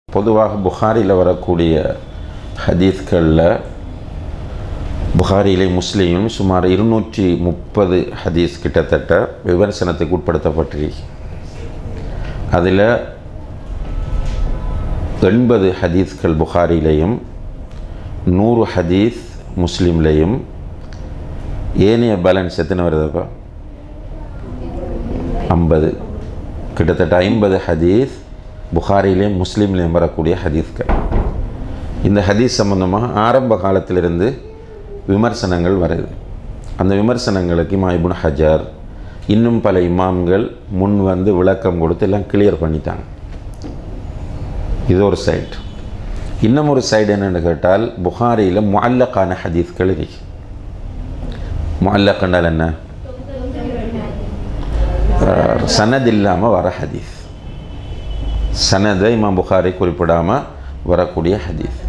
பொதுவாக புகாரியில் வரக்கூடிய ஹதீஸ்களில் புகாரியிலே முஸ்லீமும் சுமார் இருநூற்றி முப்பது ஹதீஸ் கிட்டத்தட்ட விமர்சனத்துக்கு உட்படுத்தப்பட்டிருக்கு அதில் எண்பது ஹதீஸ்கள் புகாரிலையும் நூறு ஹதீஸ் முஸ்லீம்லேயும் ஏனைய பேலன்ஸ் எத்தனை வருதுப்பா ஐம்பது கிட்டத்தட்ட ஐம்பது ஹதீஸ் புகாரிலையும் முஸ்லீம்லேயும் வரக்கூடிய ஹதீஸ்கள் இந்த ஹதீஸ் சம்பந்தமாக ஆரம்ப காலத்திலிருந்து விமர்சனங்கள் வருது அந்த விமர்சனங்களுக்கு இமா இபுன் ஹஜார் இன்னும் பல இமாம்கள் முன் வந்து விளக்கம் கொடுத்து எல்லாம் கிளியர் பண்ணிட்டாங்க இது ஒரு சைடு இன்னும் ஒரு சைடு என்னென்னு கேட்டால் புகாரியில் முல்லக்கான ஹதீஸ்கள் இருக்கு முல்லக் என்றால் என்ன சனத் இல்லாமல் வர ஹதீஸ் சனதை இமாம் புகாரி குறிப்பிடாமல் வரக்கூடிய ஹதீஸ்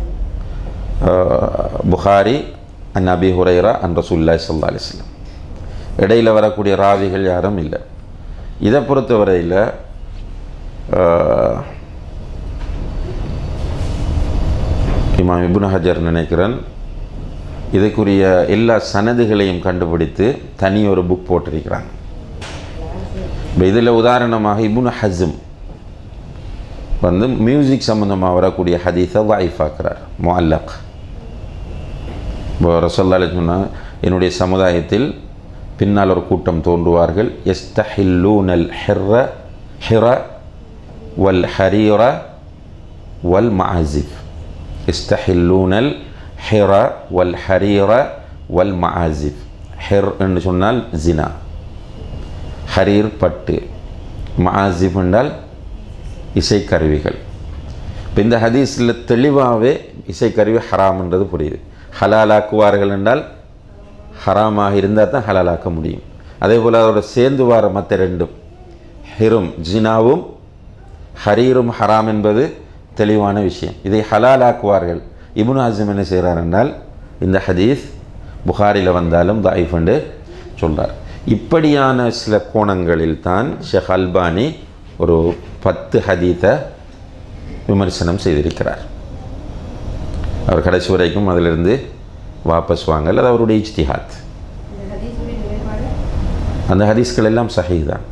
புகாரி அன் அபி ஹுரைரா அன் ரசூல்லாய் சல்லா அலிஸ்லாம் இடையில் வரக்கூடிய ராவிகள் யாரும் இல்லை இதை பொறுத்தவரையில் இமாம் இபுன் ஹஜர் நினைக்கிறேன் இதுக்குரிய எல்லா சனதுகளையும் கண்டுபிடித்து தனி ஒரு புக் போட்டிருக்கிறாங்க இப்போ இதில் உதாரணமாக இபுன் ஹசம் வந்து மியூசிக் சம்மந்தமாக வரக்கூடிய ஹதீஸை வாய்ஃபாக்குறார் முல்லக் இப்போ ரசோல்லா சொன்னால் என்னுடைய சமுதாயத்தில் பின்னால் ஒரு கூட்டம் தோன்றுவார்கள் எஸ்தஹில்லூனல் ஹெர்ர ஹிர வல் ஹரீர வல் மஹிப் எஸ்தஹில்லூனல் ஹிர வல் ஹரீர வல் மஹிப் ஹெர் என்று சொன்னால் ஜினா ஹரீர் பட்டு மஹிப் என்றால் இசைக்கருவிகள் இப்போ இந்த ஹதீஸில் தெளிவாகவே இசைக்கருவி ஹராம்ன்றது புரியுது ஹலாலாக்குவார்கள் என்றால் ஹராமாக இருந்தால் தான் ஹலாலாக்க முடியும் அதே போல் அதோட சேர்ந்து வர மற்ற ரெண்டும் ஹிரும் ஜினாவும் ஹரீரும் ஹராம் என்பது தெளிவான விஷயம் இதை ஹலாலாக்குவார்கள் இபுன் ஆசிம் என்ன செய்கிறார் என்றால் இந்த ஹதீஸ் புகாரில் வந்தாலும் தாயிஃப் என்று சொல்கிறார் இப்படியான சில கோணங்களில் தான் ஷேக் அல்பானி ஒரு பத்து ஹதீத்தை விமர்சனம் செய்திருக்கிறார் அவர் கடைசி வரைக்கும் அதிலிருந்து வாபஸ் வாங்கல் அது அவருடைய இஜ்திஹாத் அந்த ஹதீஸ்கள் எல்லாம் சஹி தான்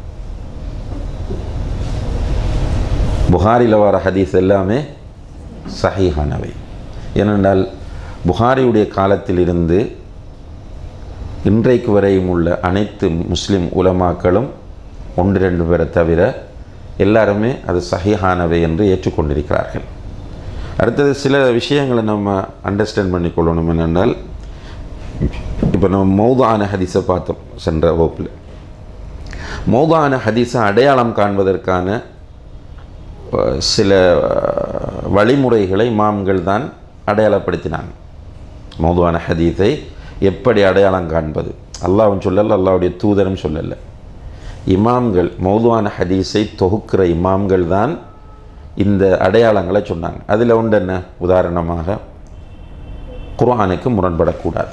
புகாரில் வர ஹதீஸ் எல்லாமே சஹீஹானவை ஏனென்றால் புகாரியுடைய காலத்திலிருந்து இன்றைக்கு வரையும் உள்ள அனைத்து முஸ்லிம் உலமாக்களும் ஒன்று ரெண்டு பேரை தவிர எல்லாருமே அது சஹிஹானவை என்று ஏற்றுக்கொண்டிருக்கிறார்கள் அடுத்தது சில விஷயங்களை நம்ம அண்டர்ஸ்டாண்ட் பண்ணிக்கொள்ளணும் என்னென்னால் இப்போ நம்ம மௌதான ஹதீஸை பார்த்தோம் சென்ற வகுப்பில் மௌதான ஹதீஸை அடையாளம் காண்பதற்கான சில வழிமுறைகளை மாம்கள் தான் அடையாளப்படுத்தினாங்க மௌதுவான ஹதீஸை எப்படி அடையாளம் காண்பது அல்லாவும் சொல்லலை அல்லாவுடைய தூதரும் சொல்லலை இமாம்கள் மௌதுவான ஹதீஸை தொகுக்கிற இமாம்கள் தான் இந்த அடையாளங்களை சொன்னாங்க அதில் உண்டு என்ன உதாரணமாக குர்ஆனுக்கு முரண்படக்கூடாது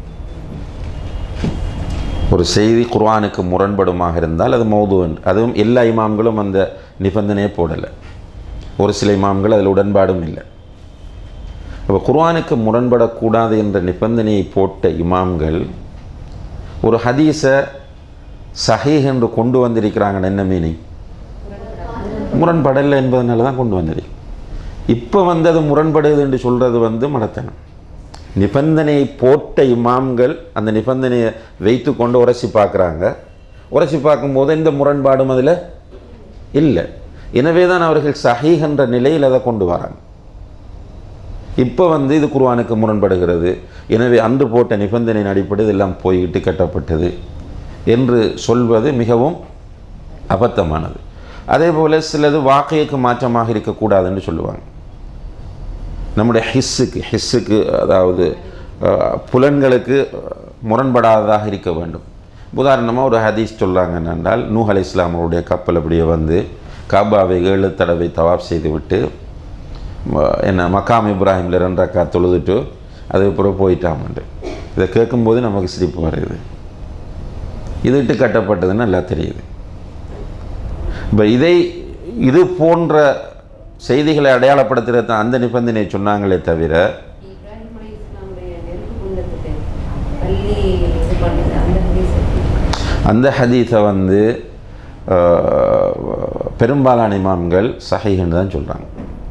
ஒரு செய்தி குர்ஆனுக்கு முரண்படுமாக இருந்தால் அது மௌதுவன் அதுவும் எல்லா இமாம்களும் அந்த நிபந்தனையை போடலை ஒரு சில இமாம்கள் அதில் உடன்பாடும் இல்லை இப்போ குர்ஆனுக்கு முரண்படக்கூடாது என்ற நிபந்தனையை போட்ட இமாம்கள் ஒரு ஹதீஸை சஹீஹ் என்று கொண்டு வந்திருக்கிறாங்க என்ன மீனிங் முரண்படலை என்பதனால தான் கொண்டு வந்திருக்கு இப்போ வந்து அது முரண்படுது என்று சொல்கிறது வந்து மடத்தனம் நிபந்தனையை போட்ட இமாம்கள் அந்த நிபந்தனையை வைத்து கொண்டு உரசி பார்க்குறாங்க உரசி பார்க்கும்போது இந்த முரண்பாடும் அதில் இல்லை எனவே தான் அவர்கள் சஹீஹ் என்ற நிலையில் அதை கொண்டு வராங்க இப்போ வந்து இது குர்வானுக்கு முரண்படுகிறது எனவே அன்று போட்ட நிபந்தனையின் அடிப்படையில் எல்லாம் போய்கிட்டு கட்டப்பட்டது என்று சொல்வது மிகவும் அபத்தமானது அதே போல் சிலது வாக்கைக்கு மாற்றமாக இருக்கக்கூடாதுன்னு சொல்லுவாங்க நம்முடைய ஹிஸ்ஸுக்கு ஹிஸ்ஸுக்கு அதாவது புலன்களுக்கு முரண்படாததாக இருக்க வேண்டும் உதாரணமாக ஒரு ஹதீஸ் சொல்கிறாங்க என்றால் நூஹ் அலி இஸ்லாமருடைய கப்பல் அப்படியே வந்து காபாவை ஏழு தடவை தவாப் செய்துவிட்டு என்ன மக்காம் இப்ராஹிமில் ரெண்டு ரக்கா தொழுதுட்டு அதுக்கப்புறம் போயிட்டாமண்டு இதை கேட்கும்போது நமக்கு சிரிப்பு வருது இது இட்டு கட்டப்பட்டதுன்னு நல்லா தெரியுது இப்போ இதை இது போன்ற செய்திகளை அடையாளப்படுத்துறது தான் அந்த நிபந்தனையை சொன்னாங்களே தவிர இப்ராஹிம் அலி இஸ்லாமுடைய நெருப்பு குண்டத்துக்கு பள்ளி இது பண்ணுது அந்த ஹதீஸ் அந்த ஹதீஸை வந்து அஹ், பெரும்பாலான இமாம்கள் சஹீஹ்னு தான் சொல்கிறாங்க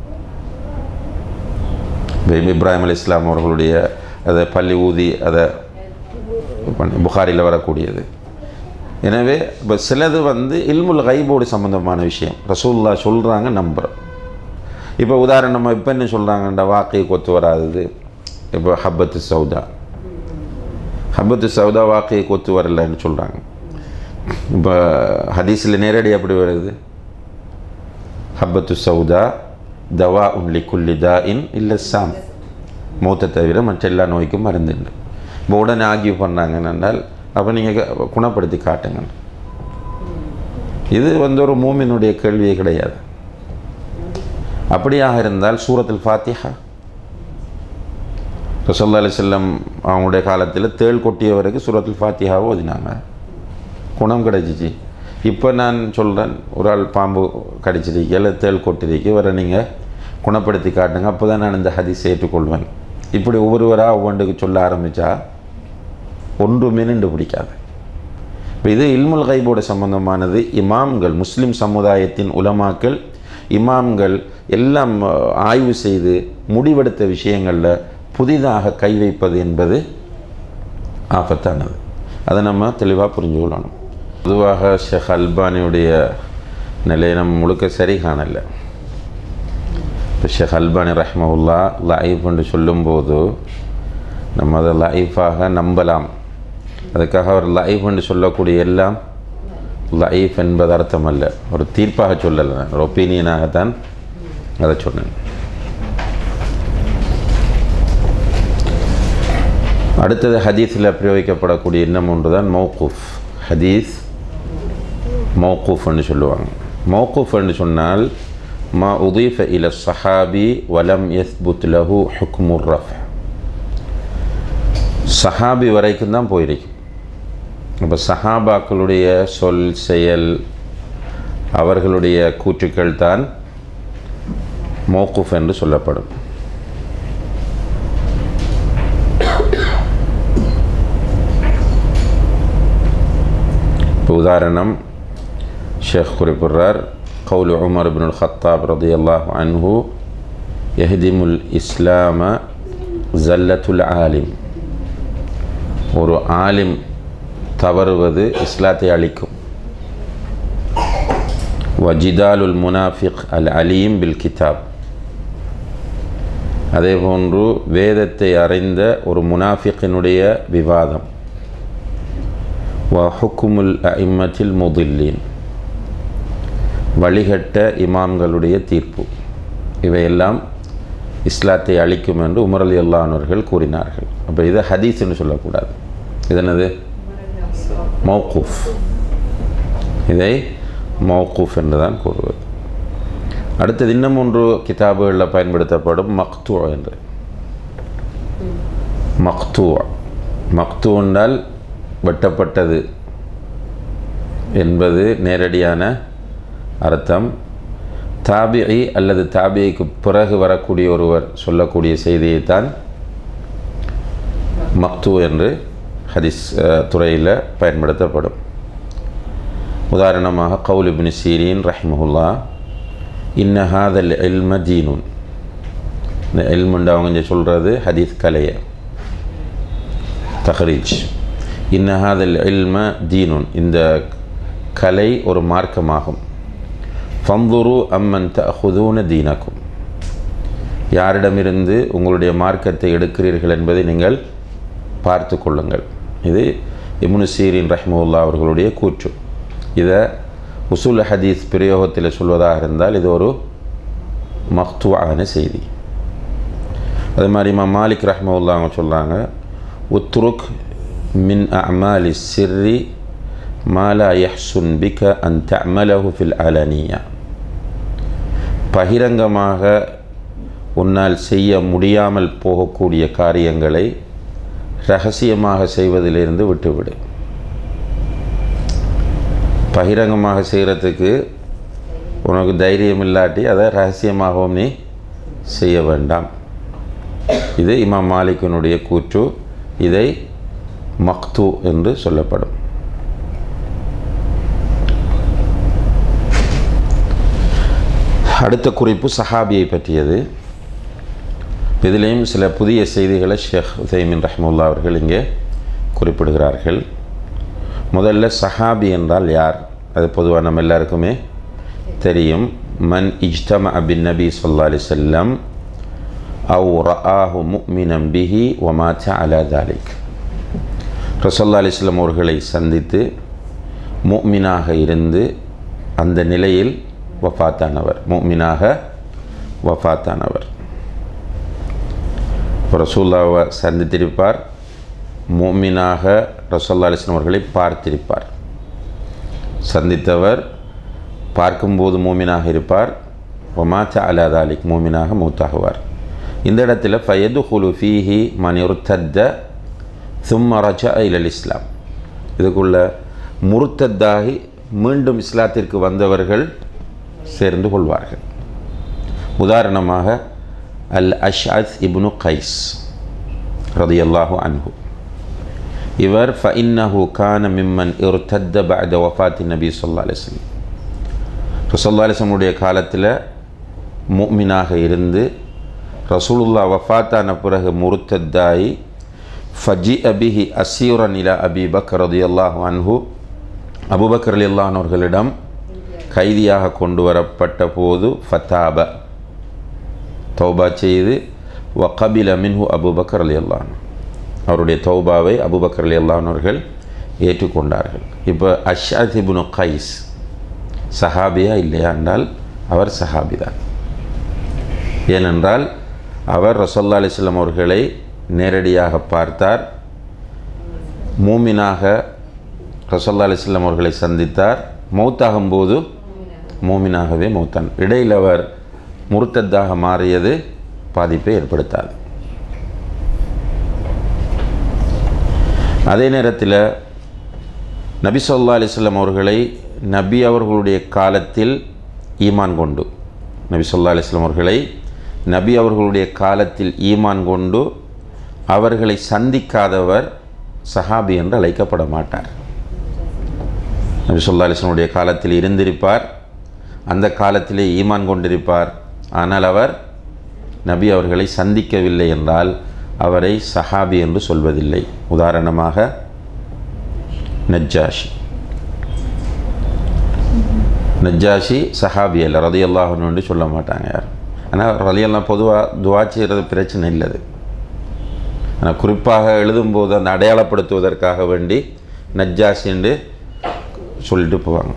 இப்ராஹிம் அலி இஸ்லாம் அவர்களுடைய அதை பள்ளி ஊதி அதை பண்ணி புகாரில் வரக்கூடியது எனவே இப்போ சிலது வந்து இல்முல் கைபோடு சம்மந்தமான விஷயம் ரசூல்லா சொல்கிறாங்க நம்புகிறோம் இப்போ உதாரணமாக இப்போ என்ன சொல்கிறாங்கன்ற வாக்கை கொத்து வராதது இப்போ ஹப்பத்து சௌதா ஹப்பத்து சௌதா வாக்கையை கொத்து வரலன்னு சொல்கிறாங்க இப்போ ஹதீஸில் நேரடி எப்படி வருது ஹப்பத்து சௌதா தவா உன்லி குல்லி தா இன் இல்லை சாம் மூத்தை தவிர மற்ற எல்லா நோய்க்கும் மருந்துண்டு இப்போ உடனே ஆகிய பண்ணாங்க என்றால் அப்போ நீங்கள் குணப்படுத்தி காட்டுங்க இது வந்து ஒரு மூமினுடைய கேள்வியே கிடையாது அப்படியாக இருந்தால் சூரத்தில் ஃபாத்திஹா ரசல்லா அலி செல்லம் அவங்களுடைய காலத்தில் தேள் கொட்டியவருக்கு சூரத்தில் ஃபாத்திஹாவை ஓதினாங்க குணம் கிடைச்சிச்சு இப்போ நான் சொல்கிறேன் ஒரு ஆள் பாம்பு கடிச்சிருக்கு இல்லை தேள் கொட்டிருக்கு வர நீங்கள் குணப்படுத்தி காட்டுங்க அப்போ தான் நான் இந்த ஹதீஸை ஏற்றுக்கொள்வேன் இப்படி ஒவ்வொருவராக ஒவ்வொன்றுக்கு சொல்ல ஆரம்பித்தா ஒன்றுமே நின்று பிடிக்காது இப்போ இது இல்முல் கைபோட சம்பந்தமானது இமாம்கள் முஸ்லிம் சமுதாயத்தின் உலமாக்கள் இமாம்கள் எல்லாம் அஹ், ஆய்வு செய்து முடிவெடுத்த விஷயங்களில் புதிதாக கை வைப்பது என்பது ஆபத்தானது அதை நம்ம தெளிவாக புரிஞ்சு கொள்ளணும் பொதுவாக ஷேக் அல்பானியுடைய நிலையை நம்ம முழுக்க சரி காணலை இப்போ ஷேக் அல்பானி ரஹ்மவுல்லா லைஃப் என்று சொல்லும்போது நம்ம அதை லைஃபாக நம்பலாம் அதுக்காக அவர் லைஃப் என்று சொல்லக்கூடிய எல்லாம் லைஃப் என்பது அர்த்தம் அல்ல ஒரு தீர்ப்பாக சொல்லலை நான் ஒரு ஒப்பீனியனாகத்தான் அதை சொன்னேன் அடுத்தது ஹதீஸில் பிரயோகிக்கப்படக்கூடிய இன்னும் ஒன்று தான் மௌகூஃப் ஹதீஸ் மௌகூஃப்னு சொல்லுவாங்க மௌகூஃப்னு சொன்னால் மா உதீஃப இல சஹாபி வலம் யஸ்புத் லஹு ஹுக்முர் ரஃப் சஹாபி வரைக்கும் தான் போயிருக்கும் அப்போ சஹாபாக்களுடைய சொல் செயல் அவர்களுடைய கூற்றுக்கள் தான் மௌகூஃப் என்று சொல்லப்படும் இப்போ உதாரணம் ஷேக் குறிப்பிடுறார் கவுல் உமர் பின் ஹத்தாப் ரதி அல்லாஹ் அன்ஹு எஹ்திமுல் இஸ்லாம ஜல்லத்துல் ஆலிம் ஒரு ஆலிம் தவறுவது இஸ்லாத்தை அளிக்கும் வஜிதாலுல் முனாஃபிக் அல் அலீம் பில் கிதாப் அதே போன்று வேதத்தை அறிந்த ஒரு முனாஃபிக்கினுடைய விவாதம் வ ஹுக்குமுல் அஇம்மத்தில் முதில்லீன் வழிகட்ட இமாம்களுடைய தீர்ப்பு இவையெல்லாம் இஸ்லாத்தை அளிக்கும் என்று உமர் அலி அல்லானவர்கள் கூறினார்கள் அப்போ இதை ஹதீஸ்னு சொல்லக்கூடாது இது என்னது மௌகூஃப் இதை மௌகூஃப் என்று தான் கூறுவது அடுத்தது இன்னும் ஒன்று கிதாபுகளில் பயன்படுத்தப்படும் மக்தூ என்று மக்தூ மக்தூ என்றால் வெட்டப்பட்டது என்பது நேரடியான அர்த்தம் தாபிஐ அல்லது தாபிஐக்கு பிறகு வரக்கூடிய ஒருவர் சொல்லக்கூடிய செய்தியைத்தான் மக்தூ என்று ஹதீஸ் துறையில் பயன்படுத்தப்படும் உதாரணமாக கவுல் இப்னு சீரீன் ரஹிமஹுல்லா இன்ன ஹாதல் எல்ம தீனுன் இந்த எல்முண்டு அவங்க இங்க சொல்கிறது ஹதீஸ் கலைய தஹரீஜ் இன்ன ஹாதல் எல்ம தீனுன் இந்த கலை ஒரு மார்க்கமாகும் ஃபந்துரு அம்மன் தஹுதூன தீனக்கும் யாரிடமிருந்து உங்களுடைய மார்க்கத்தை எடுக்கிறீர்கள் என்பதை நீங்கள் பார்த்து கொள்ளுங்கள் இது இப்னு சீரின் ரஹ்முல்லா அவர்களுடைய கூற்று இதை உசூல் ஹதீஸ் பிரயோகத்தில் சொல்வதாக இருந்தால் இது ஒரு மக்துவான செய்தி அது மாதிரி இமாம் மாலிக் ரஹ்மவுல்லா அவங்க சொல்கிறாங்க உத்ருக் மின் அமாலி சிர்ரி மாலா யஹ்சுன் பிக அன் தமலஹு ஃபில் அலனியா பகிரங்கமாக உன்னால் செய்ய முடியாமல் போகக்கூடிய காரியங்களை ரகசியமாக செய்வதிலிருந்து விட்டுவிடு உனக்கு தைரியம் இல்லாட்டி அதை ரகசியமாகவும் நீ செய்ய வேண்டாம் இது இமாம் மாலிக்கினுடைய கூற்று இதை மக்து என்று சொல்லப்படும் அடுத்த குறிப்பு சஹாபியை பற்றியது இதிலேயும் சில புதிய செய்திகளை ஷேக் உசைமின் ரஹ்முல்லா அவர்கள் இங்கே குறிப்பிடுகிறார்கள் முதல்ல சஹாபி என்றால் யார் அது பொதுவாக நம்ம எல்லாருக்குமே தெரியும் மன் இஜ்தம அபின் நபி சொல்லா அலி செல்லம் அவு ரஆஹு முக்மினம் பிஹி ஒமாச்ச அலா தாலிக் ரசல்லா அலிஸ்லம் அவர்களை சந்தித்து முக்மினாக இருந்து அந்த நிலையில் வஃபாத்தானவர் முக்மினாக வஃபாத்தானவர் ரசூல்லாவை சந்தித்திருப்பார் மூமினாக ரசோல்லா அலிஸ்லாம் அவர்களை பார்த்திருப்பார் சந்தித்தவர் பார்க்கும்போது மூமினாக இருப்பார் ஒமாச்ச அலாதாலிக் மூமினாக மூத்தாகுவார் இந்த இடத்துல ஃபயது ஹுலு ஃபீஹி மனிருத்தத்த சும்ம ரஜ இலல் இஸ்லாம் இதுக்குள்ள முருத்தத்தாகி மீண்டும் இஸ்லாத்திற்கு வந்தவர்கள் சேர்ந்து கொள்வார்கள் உதாரணமாக அல் அஷ்அத் இப்னு கைஸ் ரதியல்லாஹு அன்ஹு இவர் ஃபஇன்னஹு கான மிம்மன் இர்தத்த பஅத வஃபாத்தி நபி ஸல்லல்லாஹு அலைஹி வஸல்லம் ரசூலுல்லாஹி அலைஹி வஸல்லம் காலத்தில் முஃமினாக இருந்து ரசூலுல்லா வஃபாத்தான பிறகு முருத்தத்தாயி ஃபஜி அபிஹி அசீரன் இலா அபி பக்கர் ரதியல்லாஹு அன்ஹு அபுபக்கர் அலியல்லான் அவர்களிடம் கைதியாக கொண்டு வரப்பட்ட போது ஃபத்தாப தௌபா செய்து வகபில மின்ஹு அபுபக்கர் அலி அல்லான் அவருடைய தௌபாவை அபுபக்கர் அலி அல்லானவர்கள் ஏற்றுக்கொண்டார்கள் இப்போ அஷாத் இப்னு கைஸ் சஹாபியா இல்லையா என்றால் அவர் சஹாபி தான் ஏனென்றால் அவர் ரசோல்லா அலிஸ்லாம் அவர்களை நேரடியாக பார்த்தார் மூமினாக ரசோல்லா அலிஸ்லாம் அவர்களை சந்தித்தார் மௌத்தாகும்போது மூமினாகவே மௌத்தான் இடையில் அவர் முருத்தத்தாக மாறியது பாதிப்பை ஏற்படுத்தாது அதே நேரத்தில் நபி சொல்லா அலிஸ்லாம் அவர்களை நபி அவர்களுடைய காலத்தில் ஈமான் கொண்டு நபி சொல்லா அலிஸ்லாம் அவர்களை நபி அவர்களுடைய காலத்தில் ஈமான் கொண்டு அவர்களை சந்திக்காதவர் சஹாபி என்று அழைக்கப்பட மாட்டார் நபி சொல்லா அலிஸ்லமுடைய காலத்தில் இருந்திருப்பார் அந்த காலத்திலே ஈமான் கொண்டிருப்பார் ஆனால் அவர் நபி அவர்களை சந்திக்கவில்லை என்றால் அவரை சஹாபி என்று சொல்வதில்லை உதாரணமாக நஜ்ஜாஷி நஜ்ஜாஷி சஹாபி அல்ல ரதியல்லாஹன் என்று சொல்ல மாட்டாங்க யார் ஆனால் ரலியெல்லாம் பொதுவாக துவா செய்கிறது பிரச்சனை இல்லது ஆனால் குறிப்பாக எழுதும்போது அந்த அடையாளப்படுத்துவதற்காக வேண்டி நஜ்ஜாஷி என்று சொல்லிட்டு போவாங்க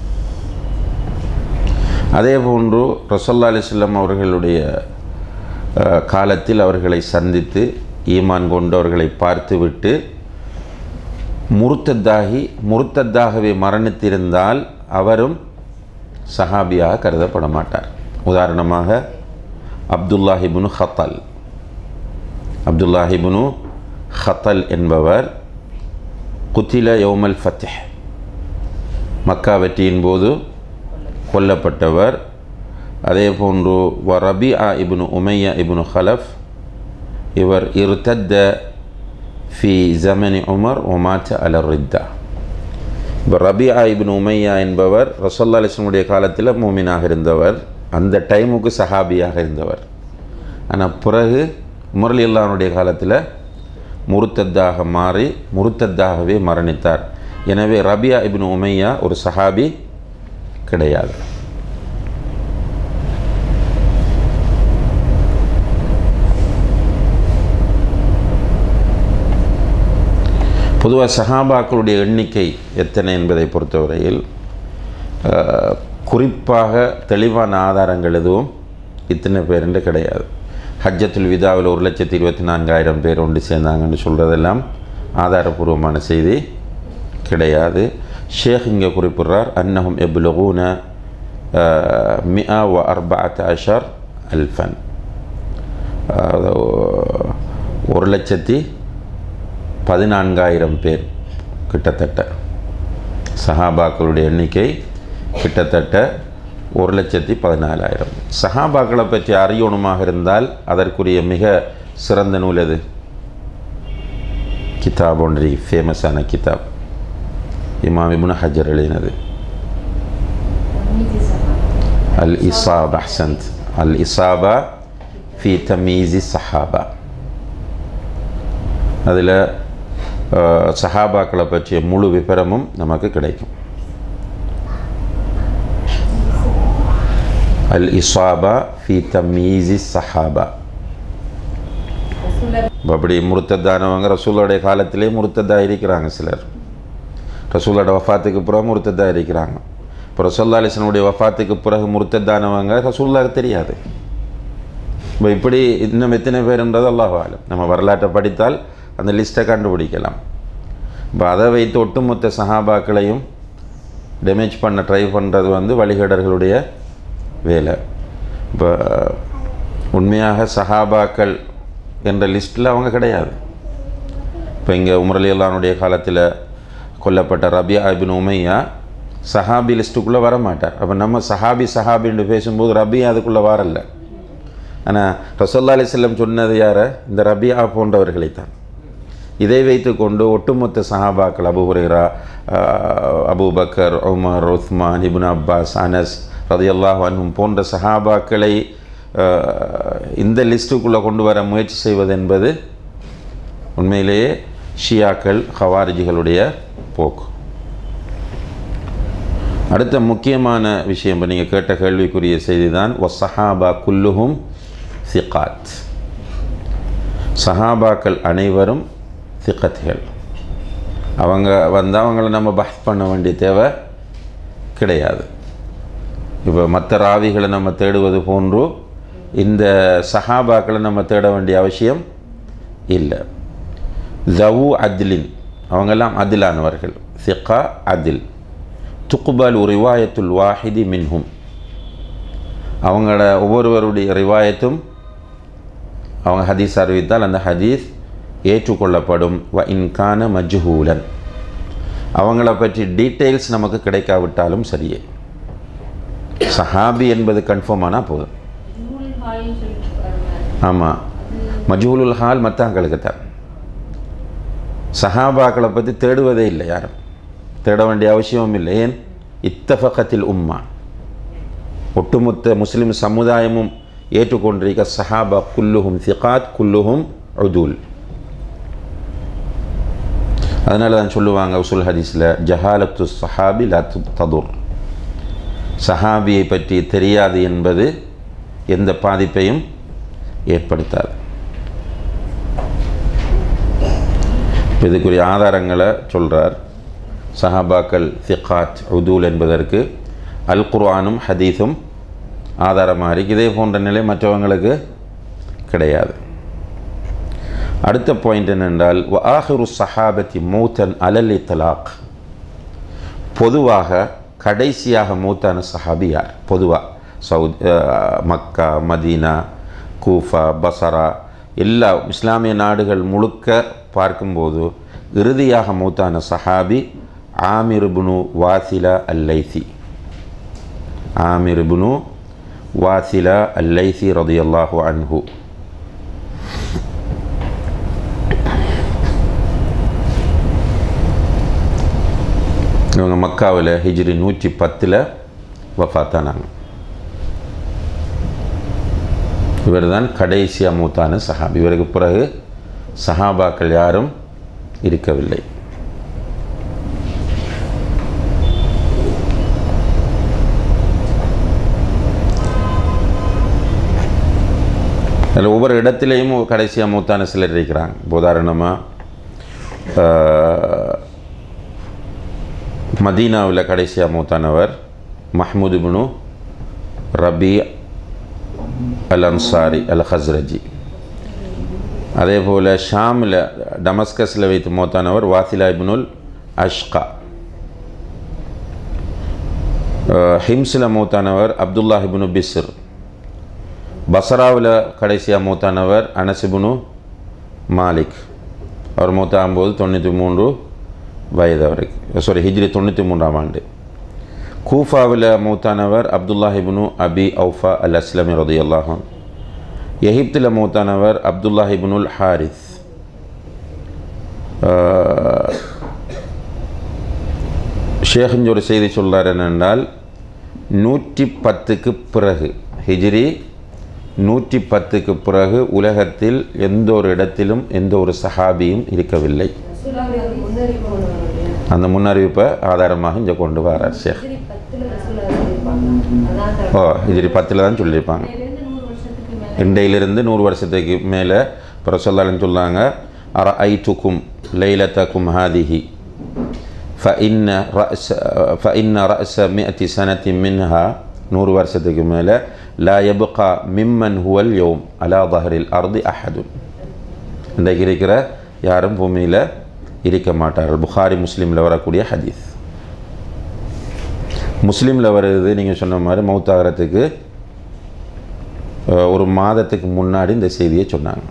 அதே போன்று ரசல்லா அலிஸ்லாம் அவர்களுடைய காலத்தில் அவர்களை சந்தித்து ஈமான் கொண்டு அவர்களை பார்த்துவிட்டு முருத்தத்தாகி முருத்தத்தாகவே மரணித்திருந்தால் அவரும் சஹாபியாக கருதப்பட மாட்டார் உதாரணமாக அப்துல்லாஹிபுனு ஹத்தல் அப்துல்லாஹிபுனு ஹத்தல் என்பவர் குத்தில யௌமல் ஃபத்தஹ் மக்கா வெற்றியின் போது கொல்லப்பட்டவர் அதே போன்று வ ரபிஆ இப்னு உமையா இப்னு ஹலஃப் இவர் இருத்தத்த ஃபி ஜமனி உமர் ஒமாச்ச அலர் ரித்தா இப்போ ரபிஆ இப்னு உமையா என்பவர் ரசோல்லா அலிஸ்லமுடைய காலத்தில் மூமினாக இருந்தவர் அந்த டைமுக்கு சஹாபியாக இருந்தவர் ஆனால் பிறகு உமர்லி அல்லானுடைய காலத்தில் முருத்தத்தாக மாறி முருத்தத்தாகவே மரணித்தார் எனவே ரபியா இப்னு உமையா ஒரு சஹாபி கிடையாது பொதுவாக சஹாபாக்களுடைய எண்ணிக்கை எத்தனை என்பதை பொறுத்தவரையில் குறிப்பாக தெளிவான ஆதாரங்கள் எதுவும் இத்தனை பேர் என்று கிடையாது ஹஜ்ஜத்துல் விதாவில் ஒரு லட்சத்தி இருபத்தி நான்காயிரம் பேர் ஒன்று சேர்ந்தாங்கன்னு சொல்கிறதெல்லாம் ஆதாரபூர்வமான செய்தி கிடையாது ஷேக் இங்கே குறிப்பிடுறார் அன்னஹும் எபுலகூன மியா வ அர்பாத் அஷர் அல்ஃபன் ஒரு லட்சத்தி பதினான்காயிரம் பேர் கிட்டத்தட்ட சஹாபாக்களுடைய எண்ணிக்கை கிட்டத்தட்ட ஒரு லட்சத்தி பதினாலாயிரம் சஹாபாக்களை பற்றி அறியணுமாக இருந்தால் அதற்குரிய மிக சிறந்த நூல் எது கிதாப் ஒன்றி ஃபேமஸான கிதாப் இமாம் இப்னு ஹஜர் எழுதினது تمييز الصحابة அல் இசாபா அஹ்சந்த் அல் இசாபா ஃபி தமீசி சஹாபா அதில் சஹாபாக்களை பற்றிய முழு விவரமும் நமக்கு கிடைக்கும் அல் இசாபா ஃபி தமீசி சஹாபா رسول الله இப்ப அப்படி முருத்தத்தானவங்க ரசூலோடைய காலத்திலே முருத்ததாக இருக்கிறாங்க சிலர் ரசூலோட வஃபாத்துக்கு பிறகு முருத்ததாக இருக்கிறாங்க இப்போ ரசூல்லா அலிஸ்லனுடைய வஃபாத்துக்கு பிறகு முருத்தத்தானவங்க ரசூல்லாவுக்கு தெரியாது இப்போ இப்படி இன்னும் எத்தனை பேருன்றது அல்லாஹ் ஆலம் நம்ம வரலாற்றை படித்தால் அந்த லிஸ்ட்டை கண்டுபிடிக்கலாம் இப்போ அதை வைத்து ஒட்டுமொத்த சஹாபாக்களையும் டேமேஜ் பண்ண ட்ரை பண்ணுறது வந்து வழிகேடர்களுடைய வேலை இப்போ உண்மையாக சஹாபாக்கள் என்ற லிஸ்ட்டில் அவங்க கிடையாது இப்போ இங்கே உமரலி அல்லானுடைய காலத்தில் கொல்லப்பட்ட ரபியா இபின் உமையா சஹாபி லிஸ்ட்டுக்குள்ளே வர மாட்டார் அப்போ நம்ம சஹாபி சஹாபின்னு பேசும்போது ரபியா அதுக்குள்ளே வரல ஆனால் ரசோல்லா அலிஸ்லம் சொன்னது யார இந்த ரபியா போன்றவர்களைத்தான் இதை வைத்துக்கொண்டு ஒட்டுமொத்த சஹாபாக்கள் Abu Hurairah Abu Bakr Umar Usman Ibn Abbas Anas ரதியல்லாஹு அன்ஹும் போன்ற சஹாபாக்களை அஹ், இந்த லிஸ்ட்டுக்குள்ளே கொண்டு வர முயற்சி செய்வது என்பது உண்மையிலேயே ஷியாக்கள் ஹவாரிஜிகளுடைய போக்கு அடுத்த முக்கியமான விஷயம் இப்போ நீங்கள் கேட்ட கேள்விக்குரிய செய்தி தான் ஒசஹாபா குல்லுஹும் சிகாத் சஹாபாக்கள் அனைவரும் சிக்கத்துகள் அவங்க வந்து அவங்கள நம்ம பஹ் பண்ண வேண்டிய தேவை கிடையாது இப்போ மற்ற ராவிகளை நம்ம தேடுவது போன்று இந்த சஹாபாக்களை நம்ம தேட வேண்டிய அவசியம் இல்லை ஜவு அத்லின் அவங்கெல்லாம் அதிலானவர்கள் சிக்கா அதில் துக்குபால் ரிவாயத்துல் வாஹிதி மின்ஹும் அவங்களோட ஒவ்வொருவருடைய ரிவாயத்தும் அவங்க ஹதீஸ் அறிவித்தால் அந்த ஹதீஸ் ஏற்றுக்கொள்ளப்படும் வ இன்கான மஜ்ஹூலன் அவங்கள பற்றி டீட்டெயில்ஸ் நமக்கு கிடைக்காவிட்டாலும் சரியே சஹாபி என்பது கன்ஃபார்ம் ஆனால் போதும் ஜூல் ஹால்னு சொல்லிட்டு பாருங்க ஆமாம் மஜ்ஹூலுல் ஹால் மற்றவங்களுக்கு தான் சஹாபாக்களை பற்றி தேடுவதே இல்லை யாரும் தேட வேண்டிய அவசியமும் இல்லை ஏன் இத்தஃபகத்தில் உம்மா ஒட்டுமொத்த முஸ்லிம் சமுதாயமும் ஏற்றுக்கொண்டிருக்க சஹாபா குல்லுஹும் சிகாத் குல்லுஹும் உதூல் அதனால தான் சொல்லுவாங்க உசுல் ஹதீஸில் ஜஹாலத்து சஹாபி லா து- ததுர் சஹாபியை பற்றி தெரியாது என்பது எந்த பாதிப்பையும் ஏற்படுத்தாது இதுக்குரிய ஆதாரங்களை சொல்கிறார் சஹாபாக்கள் திகாத் உதூல் என்பதற்கு அல் குர்ஆனும் ஹதீஸும் ஆதாரமாக இருக்கு இதே போன்ற நிலை மற்றவங்களுக்கு கிடையாது அடுத்த பாயிண்ட் என்னென்றால் வ ஆஹிரு சஹாபத்தி மூத்தன் அலல் இத்தலாக் பொதுவாக கடைசியாக மூத்தான சஹாபி யார் பொதுவாக சவுத் அஹ், மக்கா மதீனா கூஃபா பசரா எல்லா இஸ்லாமிய நாடுகள் முழுக்க பார்க்கும்போது இறுதியாக மூத்தான சஹாபி ஆமிர் இப்னு வாசிலா அல்லைசி ஆமிர் இப்னு வாசிலா அல்லைசி ரதியல்லாஹு அன்ஹு இவங்க மக்காவில் ஹிஜ்ரி நூற்றி பத்தில் வஃபாத்தானாங்க இவர் தான் கடைசியாக மூத்தான சஹாபி இவருக்கு பிறகு சஹாபாக்கள் யாரும் இருக்கவில்லை அதில் ஒவ்வொரு இடத்துலையும் கடைசியாக மூத்தான சிலர் இருக்கிறாங்க இப்போ உதாரணமாக மதீனாவில் கடைசியாக மூத்தானவர் மஹ்மூத் இப்னு ரபி அல் அன்சாரி அல் ஹஸ்ரஜி அதே போல் ஷாமில் டமஸ்கஸில் வைத்து மூத்தானவர் வாசிலா இப்னுல் அஷ்கா ஹிம்ஸில் மூத்தானவர் அப்துல்லா இப்னு பிஸ்ர் பசராவில் கடைசியாக மூத்தானவர் அனசிபுனு மாலிக் அவர் மூத்தாகும்போது தொண்ணூற்றி மூன்று வயது அவருக்கு சாரி ஹிஜ்ரி தொண்ணூற்றி மூன்றாம் ஆண்டு கூஃபாவில் மௌத்தானவர் அப்துல்லா இப்னு அபி அவுஃபா அல் அஸ்லமி ரதியல்லாஹன் எகிப்தில் மௌத்தானவர் அப்துல்லா இப்னுல் ஹாரிஸ் ஆஹ், ஷேഖിൻ്റെ ஒரு செய்தி சொல்றார் என்னென்றால் நூற்றி பத்துக்கு பிறகு ஹிஜ்ரி நூற்றி பத்துக்கு பிறகு உலகத்தில் எந்த ஒரு இடத்திலும் எந்த ஒரு சஹாபியும் இருக்கவில்லை ரசூலுல்லாஹி வந்து முன்னறிவு ஒண்ணு வரும் இல்லையா? அந்த முன்னறிவிப்பை ஆதாரமாக இங்கே கொண்டு வரார் ஷேக் ஹிஜ்ரி பத்துல ரசூலுல்லாஹி இருப்பாங்க. அதான் ஓ ஹிஜ்ரி பத்தில் தான் சொல்லியிருப்பாங்க இருந்து நூறு வருஷத்துக்கு மேல இண்டையிலிருந்து நூறு வருஷத்துக்கு மேலே பிரசல்லாலும் சொல்லாங்க அர ஐட்டுக்கும் லைலத்தக்கும் ஹாதிஹி فإن رأس فإن رأس مئة سنة منها நூறு வருஷத்துக்கு மேலே லா يبقى ممن هو اليوم على ظهر الأرض أحد இன்றைக்கு இருக்கிற யாரும் பூமியில் இருக்க மாட்டார்கள் புகாரி முஸ்லீமில் வரக்கூடிய ஹதீஸ் முஸ்லீமில் வருது நீங்கள் சொன்ன மாதிரி மௌத்தாகிறதுக்கு அஹ், ஒரு மாதத்துக்கு முன்னாடி இந்த செய்தியை சொன்னாங்க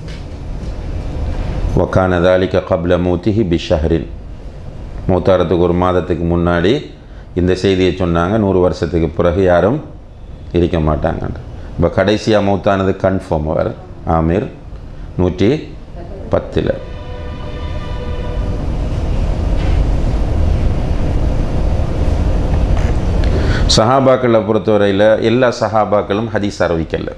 வக்கான தாலிக்க கப்ல மூத்திஹி பிஷஹரின் மூத்தாரத்துக்கு ஒரு மாதத்துக்கு முன்னாடி இந்த செய்தியை சொன்னாங்க நூறு வருஷத்துக்கு பிறகு யாரும் இருக்க மாட்டாங்க இப்போ கடைசியாக மௌத்தானது கன்ஃபார்ம் அவர் ஆமீர் நூற்றி பத்தில் சஹாபாக்களை பொறுத்தவரையில் எல்லா சஹாபாக்களும் ஹதீஸ் அறிவிக்கல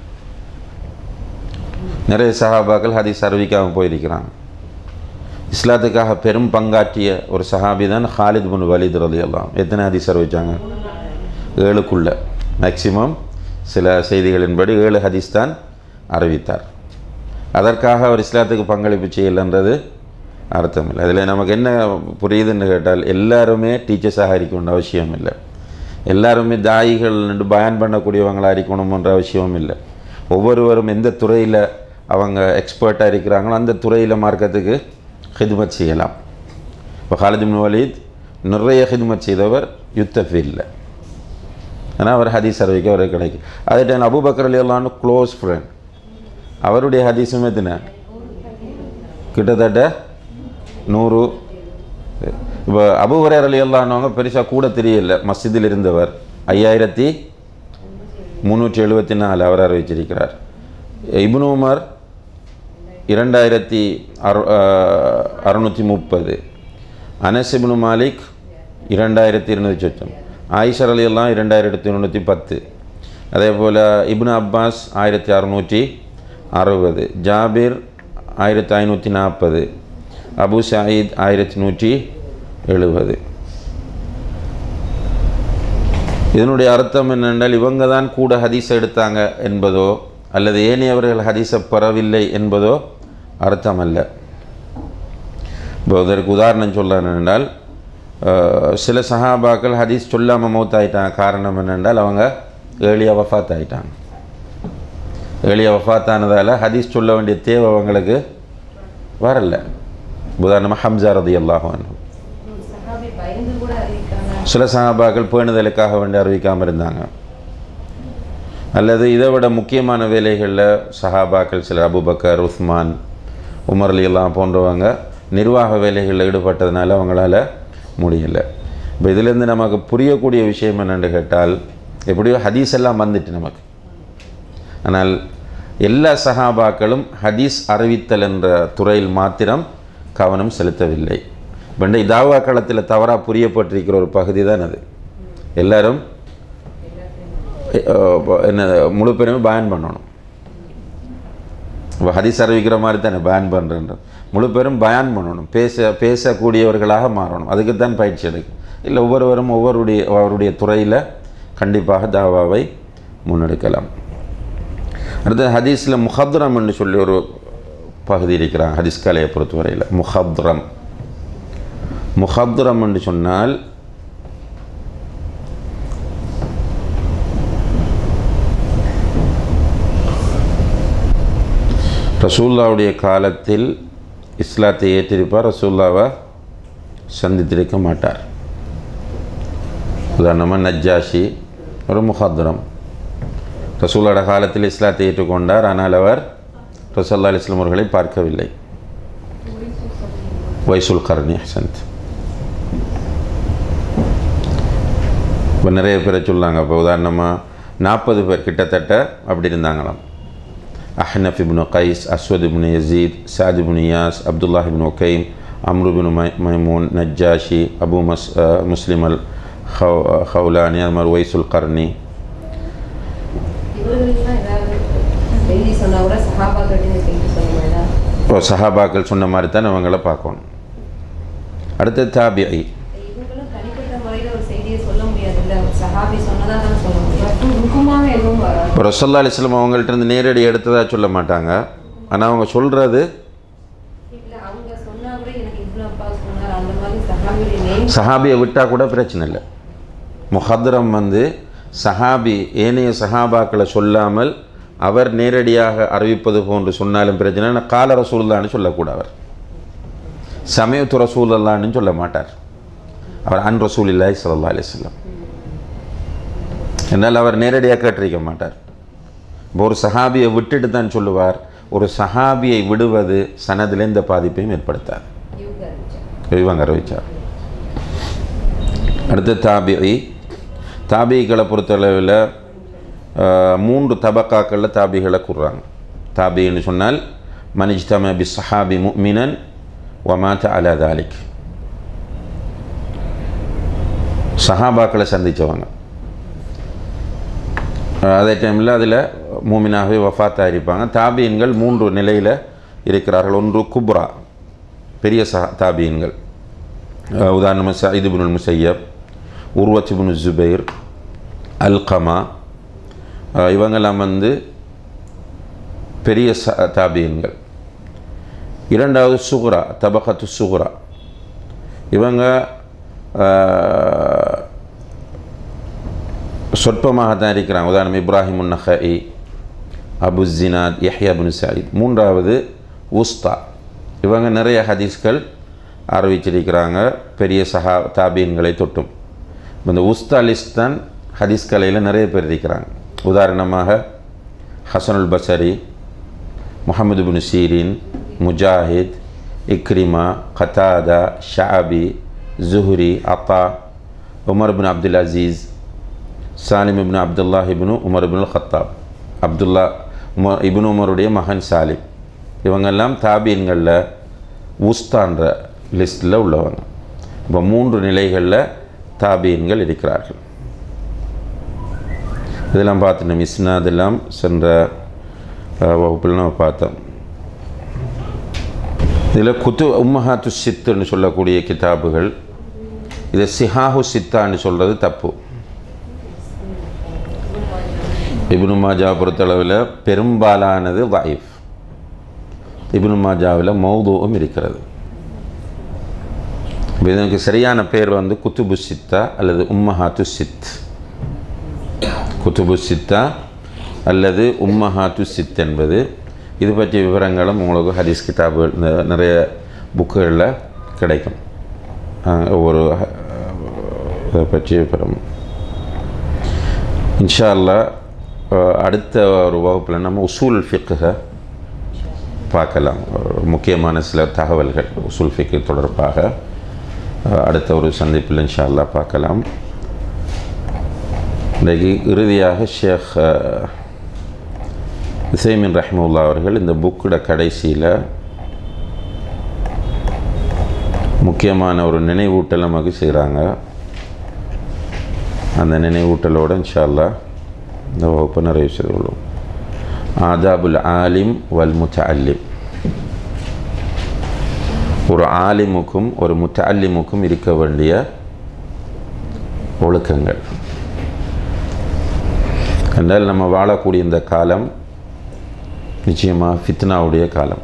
நிறைய சஹாபாக்கள் ஹதீஸ் அறிவிக்காமல் போயிருக்கிறாங்க இஸ்லாத்துக்காக பெரும் பங்காற்றிய ஒரு சஹாபி தான் ஹாலித் பின் வலித் ரலியல்லாம் எத்தனை ஹதீஸ் அறிவிச்சாங்க ஏழுக்குள்ள மேக்சிமம் சில செய்திகளின்படி ஏழு ஹதீஸ் தான் அறிவித்தார் அதற்காக அவர் இஸ்லாத்துக்கு பங்களிப்பு செய்யலைன்றது அர்த்தம் இல்லை அதில் நமக்கு என்ன புரியுதுன்னு கேட்டால் எல்லாருமே டீச்சர்ஸாக இருக்கணும்னு அவசியம் இல்லை எல்லாருமே தாயிகள் நின்று பயன் பண்ணக்கூடியவங்களாக இருக்கணுமன்ற அவசியமும் இல்லை ஒவ்வொருவரும் எந்த துறையில் அவங்க எக்ஸ்பர்ட்டாக இருக்கிறாங்களோ அந்த துறையில் மார்க்கத்துக்கு ஹிதுமத் செய்யலாம் இப்போ ஹாலித் இப்னு வலீத் நிறைய ஹிதுமத் செய்தவர் யுத்த ஃபீல்டில் ஆனால் அவர் ஹதீஸ் அறிவிக்க அவருக்கு கிடைக்கும் அதே டைம் அபூபக்கர் அலி அல்லான்னு க்ளோஸ் ஃப்ரெண்ட் அவருடைய ஹதீஸும் எத்தனை கிட்டத்தட்ட நூறு இப்போ அபுவரர் அலி அல்லான்னவங்க பெருசாக கூட தெரியல மஸ்ஜிதில் இருந்தவர் ஐயாயிரத்தி முந்நூற்றி எழுபத்தி நாலு அவர் அறிவிச்சிருக்கிறார் இப்னு உமர் இரண்டாயிரத்தி அறு அறுநூற்றி முப்பது அனஸ் இப்னு மாலிக் இரண்டாயிரத்தி இருநூற்றி சொச்சம் ஆயிஷர் அலி எல்லாம் இரண்டாயிரத்தி முந்நூற்றி பத்து அதே போல் இப்னு அப்பாஸ் ஆயிரத்தி அறுநூற்றி அறுபது ஜாபிர் ஆயிரத்தி ஐநூற்றி நாற்பது அபு சாயித் ஆயிரத்தி நூற்றி எழுபது இதனுடைய அர்த்தம் என்னென்றால் இவங்க தான் கூட ஹதீஸ் எடுத்தாங்க என்பதோ அல்லது ஏனையவர்கள் ஹதீஸை பெறவில்லை என்பதோ அர்த்தம் அல்ல இப்போ அதற்கு உதாரணம் சொல்ல என்னென்றால் அஹ், சில சஹாபாக்கள் ஹதீஸ் சொல்லாமல் மௌத்தாயிட்டாங்க காரணம் என்னென்றால் அவங்க ஏழிய வஃபாத் ஆயிட்டாங்க ஏழிய வஃபாத்தானதால் ஹதீஸ் சொல்ல வேண்டிய தேவை அவங்களுக்கு வரல உதாரணமாக ஹம்சா ரதி அல்லாஹான் சஹாபி பயந்து கூட அறிவிக்காம சில சஹாபாக்கள் பேணுதலுக்காக வேண்டி அறிவிக்காமல் இருந்தாங்க அல்லது இதை விட முக்கியமான வேலைகளில் சஹாபாக்கள் சில அபுபக்கர் உஸ்மான் உமர் அலி எல்லாம் போன்றவங்க நிர்வாக வேலைகளில் ஈடுபட்டதுனால அவங்களால முடியலை இப்போ இதிலேருந்து நமக்கு புரியக்கூடிய விஷயம் என்னென்னு கேட்டால் எப்படியோ ஹதீஸ் எல்லாம் வந்துட்டு நமக்கு ஆனால் எல்லா சஹாபாக்களும் ஹதீஸ் அறிவித்தல் என்ற துறையில் மாத்திரம் கவனம் செலுத்தவில்லை பண்டை தாவா களத்தில் தவறாக புரியப்பட்டிருக்கிற ஒரு பகுதி தான் அது எல்லாரும் அஹ், இப்போ என்ன முழு பேருமே பேன் பண்ணணும் இப்போ ஹதீஸ் அறிவிக்கிற மாதிரி தானே பேன் பண்ணுறன்ற முழு பேரும் பயான் பண்ணணும் பேச பேசக்கூடியவர்களாக மாறணும் அதுக்கு தான் பயிற்சி எடுக்கும் இல்லை ஒவ்வொருவரும் ஒவ்வொருடைய அவருடைய துறையில் கண்டிப்பாக தாவாவை முன்னெடுக்கலாம் அடுத்து ஹதீஸில் முஹத்ரம் என்று சொல்லி ஒரு பகுதி இருக்கிறாங்க ஹதீஸ் கலையை பொறுத்தவரையில் முஹத்ரம் முஹத்ரம் என்று சொன்னால் ரசூல்லாவுடைய காலத்தில் இஸ்லாத்தை ஏற்றிருப்பார் ரசூல்லாவை சந்தித்திருக்க மாட்டார் உதாரணமாக நஜ்ஜாஷி ஒரு முஹத்ரம் ரசூலோட காலத்தில் இஸ்லாத்தை ஏற்றுக்கொண்டார் ஆனால் அவர் ரசல்லா இஸ்லாம் அவர்களை பார்க்கவில்லை வைசுல் கர்ணி ஹசந்த் இப்போ நிறைய பேரை சொல்லாங்க இப்போ உதாரணமாக நாற்பது பேர் கிட்டத்தட்ட அப்படி இருந்தாங்களாம் Ahnaf Ibn Qais Aswad Ibn Yazid Saad Ibn Iyas Abdullah Ibn Ukaim Amr Ibn மை Maimun Najashi Abu Masud, Muslim Al how ஹவுலானி அது மாதிரி ஒய்சுல் கர்னி இவர்களுக்கெல்லாம் ஏதாவது செய்தி சொன்னா கூட சஹாபா கட்டின செய்தி சொல்ல வேண்டாம் இப்போ சஹாபாக்கள் சொன்ன மாதிரி தான் அவங்கள பார்க்கணும் அடுத்து தாபிஐ இவங்களும் தனிப்பட்ட முறையில் ஒரு செய்தியை சொல்ல முடியாதுல்ல ஒரு சஹாபி சொன்னதா தான் சொல்ல முடியும் முக்கமாக எதுவும் வராது இப்போ ரசல்லா அலிஸ்லாம் அவங்கள்ட்ட இருந்து நேரடி எடுத்ததாக சொல்ல மாட்டாங்க ஆனால் அவங்க சொல்கிறது இல்ல அவங்க சொன்னா கூட எனக்கு இவ்வளோ அப்பா சொன்னார் அந்த மாதிரி சஹாபியுடைய நேம் சஹாபியை விட்டால் கூட பிரச்சனை இல்லை முஹத்ரம் வந்து சஹாபி ஏனைய சஹாபாக்களை சொல்லாமல் அவர் நேரடியாக அறிவிப்பது போன்று சொன்னாலும் பிரச்சனை இல்லை. கால ரசூல்லான்னு சொல்லக்கூடாது அவர் சமயத்து ரசூலல்லான்னு சொல்ல மாட்டார் அவர் அன் ரசூல் இல்லாய் சல்லா அலிஸ்லாம் என்னால் அவர் நேரடியாக கேட்டிருக்க மாட்டார் இப்போ ஒரு சஹாபியை விட்டுட்டு தான் சொல்லுவார் ஒரு சஹாபியை விடுவது சனதில் எந்த பாதிப்பையும் ஏற்படுத்தாது இவங்க அறிவிச்சாங்க இவங்க அறிவிச்சார் அடுத்து தாபிஐ தாபிகளை பொறுத்தளவில் ஆஹ், மூன்று தபக்காக்களில் தாபிகளை கூறுறாங்க தாபின்னு சொன்னால் மனிஜ்தம பி சஹாபி முமினன் ஒமாத்த அலா தாலிக் சஹாபாக்களை சந்தித்தவங்க அதே டைமில் அதில் மூமினாகவே வஃபாத்தாக இருப்பாங்க தாபியன்கள் மூன்று நிலையில் இருக்கிறார்கள் ஒன்று குப்ரா பெரிய சஹா தாபியன்கள் அஹ் உதாரணமாக சயித் இப்னுல் முசையப் உர்வத் இப்னு ஜுபைர் அல்கமா அஹ் இவங்கெல்லாம் வந்து பெரிய ச தாபியன்கள் இரண்டாவது சுகுரா தபகத்து சுகுரா இவங்க அஹ், சொற்பமாக தான் இருக்கிறாங்க உதாரணம் Ibrahim Nakhai Abu Zinad Yahya bin Saeed மூன்றாவது உஸ்தா இவங்க நிறைய ஹதீஸ்கள் அறிவிச்சிருக்கிறாங்க பெரிய சஹா தாபீன்களை தொட்டும் இப்ப இந்த உஸ்தா லிஸ்ட் தான் ஹதீஸ் கலையில் நிறைய பேர் இருக்கிறாங்க உதாரணமாக ஹசனுல் பசரி முஹம்மது பின் Sirin Mujahid Ikrima கத்தாதா Shabi Zuhri Ata Umar bin Abdul Aziz Salim Ibn Abdullah Ibn Umar Ibn Khattab Abdullah Umar Ibn உமருடைய மகன் சாலிம் இவங்கெல்லாம் தாபீன்களில் உஸ்தான்ற லிஸ்ட்டில் உள்ளவங்க இப்போ மூன்று நிலைகளில் தாபீன்கள் இருக்கிறார்கள் இதெல்லாம் பார்த்துட்டோம் இஸ்னாத் எல்லாம் சென்ற அஹ், வகுப்பில் நம்ம பார்த்தோம் இதில் குத்து உம்மஹாத்து சித்துன்னு சொல்லக்கூடிய கிதாபுகள் இதை சிஹாஹு சித்தான்னு சொல்கிறது தப்பு இப்னு மாஜா பொறுத்தளவில் பெரும்பாலானது வாயிஃப் இப்னு மாஜாவில் மௌதுவும் இருக்கிறது இப்ப இதற்கு சரியான பேர் வந்து குத்துபு சித்தா அல்லது உம்மஹாத்து சித் குத்துபு சித்தா அல்லது உம்மஹாத்து சித் என்பது இது பற்றிய விவரங்களும் உங்களுக்கு ஹதீஸ் கிதாபுகள் ந- நிறைய புக்குகளில் கிடைக்கும் அஹ் ஒவ்வொரு அஹ், இதை பற்றிய விவரம் இன்ஷா அல்லாஹ் அஹ், அடுத்த ஒரு வகுப்பில் நம்ம உசூல் ஃபிக்குக பார்க்கலாம் ஒரு முக்கியமான சில தகவல்கள் உசூல் ஃபிக்கு தொடர்பாக அஹ், அடுத்த ஒரு சந்திப்பில் இன்ஷா அல்லாஹ் பார்க்கலாம் இன்றைக்கு இறுதியாக ஷேக் அஹ், இசைமின் ரஹ்முல்லா அவர்கள் இந்த புக்கோட கடைசியில் முக்கியமான ஒரு நினைவூட்டல் நமக்கு செய்கிறாங்க அந்த நினைவூட்டலோடு இன்ஷா அல்லாஹ் இந்த வகுப்பை நிறைவு செய்து கொள்வோம் ஆதாபுல் ஆலிம் வல் முத்தஅல்லிம் ஒரு ஆலிமுக்கும் ஒரு முத்தஅல்லிமுக்கும் இருக்க வேண்டிய ஒழுக்கங்கள் என்றால் நம்ம வாழக்கூடிய இந்த காலம் நிச்சயமாக ஃபித்னாவுடைய காலம்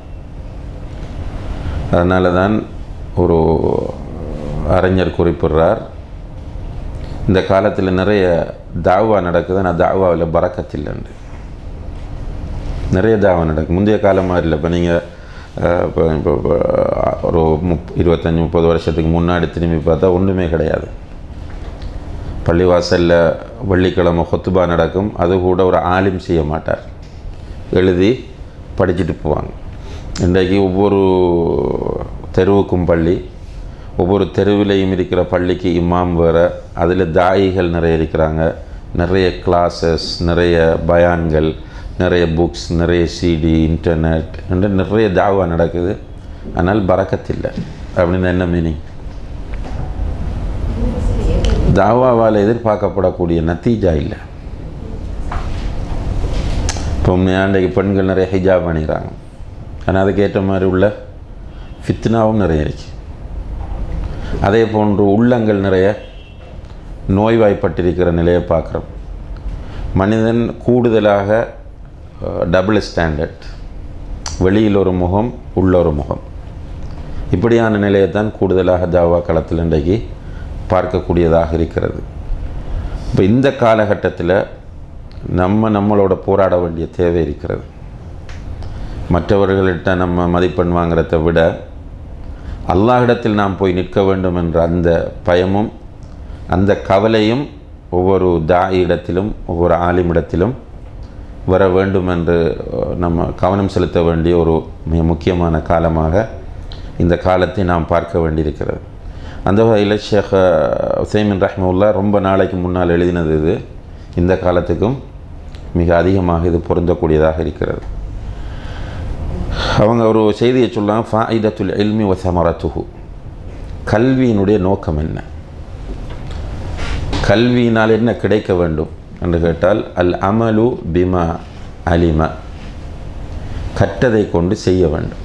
அதனால தான் ஒரு அறிஞர் குறிப்பிடுறார் இந்த காலத்தில் நிறைய தாவா நடக்குது ஆனால் தாவாவில் பறக்கத்தில்லைண்டு நிறைய தாவா நடக்கும் முந்தைய காலம் மாதிரி இல்லை இப்போ நீங்கள் இப்போ இப்போ இப்போ, ஒரு முப் இருபத்தஞ்சி முப்பது வருஷத்துக்கு முன்னாடி திரும்பி பார்த்தா ஒன்றுமே கிடையாது பள்ளிவாசலில் வெள்ளிக்கிழமை கொத்துபா நடக்கும் அது கூட ஒரு ஆலிம் செய்ய மாட்டார் எழுதி படிச்சுட்டு போவாங்க இன்றைக்கு ஒவ்வொரு தெருவுக்கும் பள்ளி ஒவ்வொரு தெருவிலையும் இருக்கிற பள்ளிக்கு இமாம் வேறு அதில் தாயிகள் நிறைய இருக்கிறாங்க நிறைய கிளாஸஸ் நிறைய பயான்கள் நிறைய புக்ஸ் நிறைய சிடி இன்டர்நெட் என்று நிறைய தாவா நடக்குது ஆனால் பறக்கத்தில்லை அப்படின்னு என்ன மீனிங் தாவாவால் எதிர்பார்க்கப்படக்கூடிய நத்தீஜா இல்லை இப்போ அன்றைக்கு பெண்கள் நிறைய ஹிஜாப் பண்ணிக்கிறாங்க ஆனால் அதுக்கேற்ற மாதிரி உள்ள ஃபித்னாவும் நிறைய இருக்கு அதே போன்று உள்ளங்கள் நிறைய நோய்வாய்ப்பட்டிருக்கிற நிலையை பார்க்குறோம் மனிதன் கூடுதலாக டபுள் ஸ்டாண்டர்ட் வெளியில் ஒரு முகம் உள்ள ஒரு முகம் இப்படியான நிலையை தான் கூடுதலாக தாவா களத்தில் இன்றைக்கு பார்க்கக்கூடியதாக இருக்கிறது இப்போ இந்த காலகட்டத்தில் நம்ம நம்மளோட போராட வேண்டிய தேவை இருக்கிறது மற்றவர்கள்ட்ட நம்ம மதிப்பெண் வாங்குறதை விட அல்லாஹிடத்தில் நாம் போய் நிற்க வேண்டும் என்ற அந்த பயமும் அந்த கவலையும் ஒவ்வொரு தாயிடத்திலும் ஒவ்வொரு ஆலிமிடத்திலும் வர வேண்டும் என்று நம்ம கவனம் செலுத்த வேண்டிய ஒரு மிக முக்கியமான காலமாக இந்த காலத்தை நாம் பார்க்க வேண்டியிருக்கிறது அந்த வகையில் ஷேக் உசைமின் ரஹ்முல்லா ரொம்ப நாளைக்கு முன்னால் எழுதினது இது இந்த காலத்துக்கும் மிக அதிகமாக இது பொருந்தக்கூடியதாக இருக்கிறது அவங்க ஒரு செய்தியை சொல்லலாம் ஃபாயிதத்துல் எல்மி வசமரத்துஹு கல்வியினுடைய நோக்கம் என்ன கல்வியினால் என்ன கிடைக்க வேண்டும் என்று கேட்டால் அல் அமலு பிமா அலிம கற்றதை கொண்டு செய்ய வேண்டும்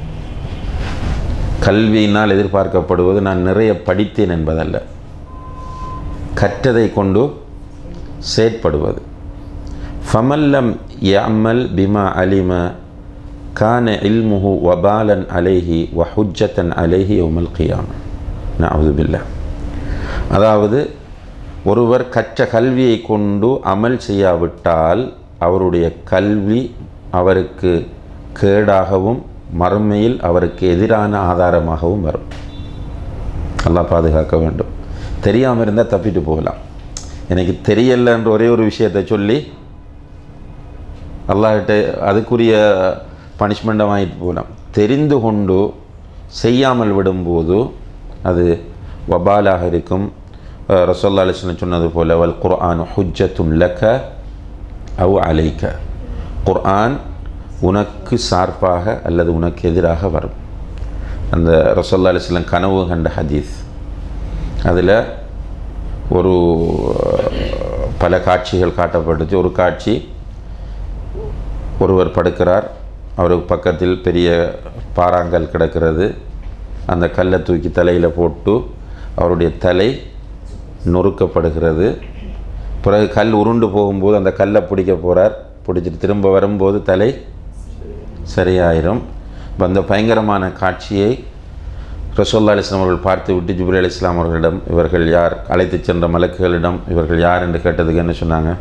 கல்வியினால் எதிர்பார்க்கப்படுவது நான் நிறைய படித்தேன் என்பதல்ல கற்றதை கொண்டு செயற்படுவது ஃபமல்லம் யமல் பிமா அலிம கான இல்முஹு வபாலன் அலைஹி வஹுஜத்தன் அலைஹி யௌமல் கியாம நவுதுபில்லா அதாவது ஒருவர் கற்ற கல்வியை கொண்டு அமல் செய்யாவிட்டால் அவருடைய கல்வி அவருக்கு கேடாகவும் மறுமையில் அவருக்கு எதிரான ஆதாரமாகவும் வரும் நல்லா பாதுகாக்க வேண்டும் தெரியாமல் இருந்தால் தப்பிட்டு போகலாம் எனக்கு தெரியலைன்ற ஒரே ஒரு விஷயத்தை சொல்லி அல்லாஹிட்ட அதுக்குரிய பனிஷ்மெண்ட்டை வாங்கிட்டு போகலாம் தெரிந்து கொண்டு செய்யாமல் விடும்போது அது வபாலாக இருக்கும் ரசோல்லா அலிஸ்லம் சொன்னது போல வல் குர்ஆன் ஹுஜத்துன் லக்க அவு அலைக்க குர்ஆன் உனக்கு சார்பாக அல்லது உனக்கு எதிராக வரும் அந்த ரசோல்லா அலிஸ்லம் கனவு கண்ட ஹதீஸ் அதில் ஒரு பல காட்சிகள் காட்டப்பட்டுச்சு ஒரு காட்சி ஒருவர் படுக்கிறார் அவருக்கு பக்கத்தில் பெரிய பாறாங்கல் கிடக்கிறது அந்த கல்லை தூக்கி தலையில் போட்டு அவருடைய தலை நொறுக்கப்படுகிறது பிறகு கல் உருண்டு போகும்போது அந்த கல்லை பிடிக்க போகிறார் பிடிச்சிட்டு திரும்ப வரும்போது தலை சரியாயிரும் இப்போ அந்த பயங்கரமான காட்சியை ரசோல்லா அலிஸ்லாம் அவர்கள் பார்த்து விட்டு ஜிப்ரி அலி இஸ்லாம் அவர்களிடம் இவர்கள் யார் அழைத்து சென்ற மலக்குகளிடம் இவர்கள் யார் என்று கேட்டதுக்கு என்ன சொன்னாங்க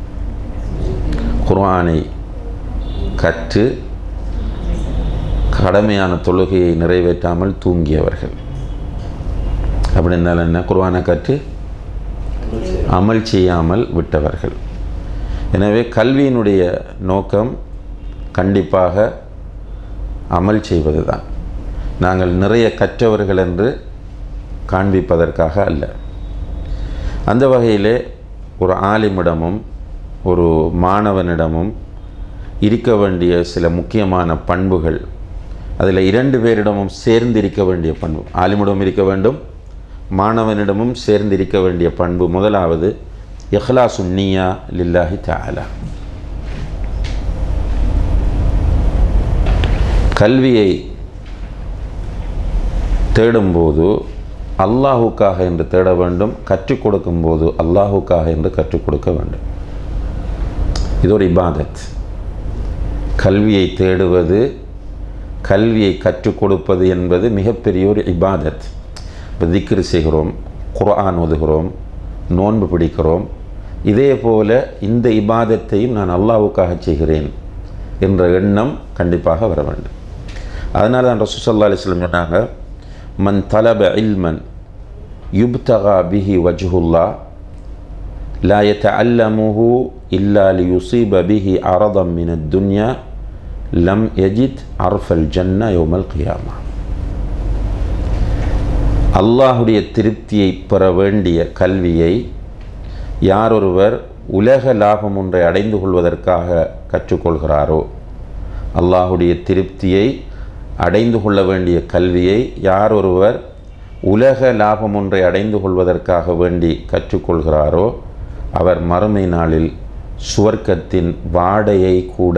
குர்ஆனை கற்று கடமையான தொழுகையை நிறைவேற்றாமல் தூங்கியவர்கள் அப்படின்னால என்ன குர்ஆனை கற்று அமல் செய்யாமல் விட்டவர்கள் எனவே கல்வியினுடைய நோக்கம் கண்டிப்பாக அமல் செய்வது தான் நாங்கள் நிறைய கற்றவர்கள் என்று காண்பிப்பதற்காக அல்ல அந்த வகையிலே ஒரு ஆலிமிடமும் ஒரு மாணவனிடமும் இருக்க வேண்டிய சில முக்கியமான பண்புகள் அதில் இரண்டு பேரிடமும் சேர்ந்து இருக்க வேண்டிய பண்பு ஆலிமிடம் இருக்க வேண்டும் மாணவனிடமும் சேர்ந்து இருக்க வேண்டிய பண்பு முதலாவது இஹ்லாசு நியா லில்லாஹி தஆலா கல்வியை தேடும்போது அல்லாஹுக்காக என்று தேட வேண்டும் கற்றுக் கொடுக்கும்போது அல்லாஹுக்காக என்று கற்றுக் கொடுக்க வேண்டும் இது ஒரு இபாதத் கல்வியை தேடுவது கல்வியை கற்றுக் கொடுப்பது என்பது மிகப்பெரிய ஒரு இபாதத் இப்போ திக்ரு செய்கிறோம் குர்ஆன் ஓதுகிறோம் நோன்பு பிடிக்கிறோம் இதே போல இந்த இபாதத்தையும் நான் அல்லாஹுக்காக செய்கிறேன் என்ற எண்ணம் கண்டிப்பாக வர வேண்டும் அதனால தான் ரசூசல்லா அலிஸ்லம் சொன்னாங்க மன் தலப இல்மன் யுப்தகா பிஹி வஜ்ஹுல்லா லா யதஅல்லமுஹு இல்லா லியுஸீப பிஹி அரதம் மின துன்யா லம் யஜித் அர்ஃபல் ஜன்னா யௌமல் கியாமா அல்லாஹுடைய திருப்தியை பெற வேண்டிய கல்வியை யாரொருவர் உலக லாபம் ஒன்றை அடைந்து கொள்வதற்காக கற்றுக்கொள்கிறாரோ அல்லாஹுடைய திருப்தியை அடைந்து கொள்ள வேண்டிய கல்வியை யாரொருவர் உலக லாபம் ஒன்றை அடைந்து கொள்வதற்காக வேண்டி கற்றுக்கொள்கிறாரோ அவர் மறுமை நாளில் சுவர்க்கத்தின் வாடையை கூட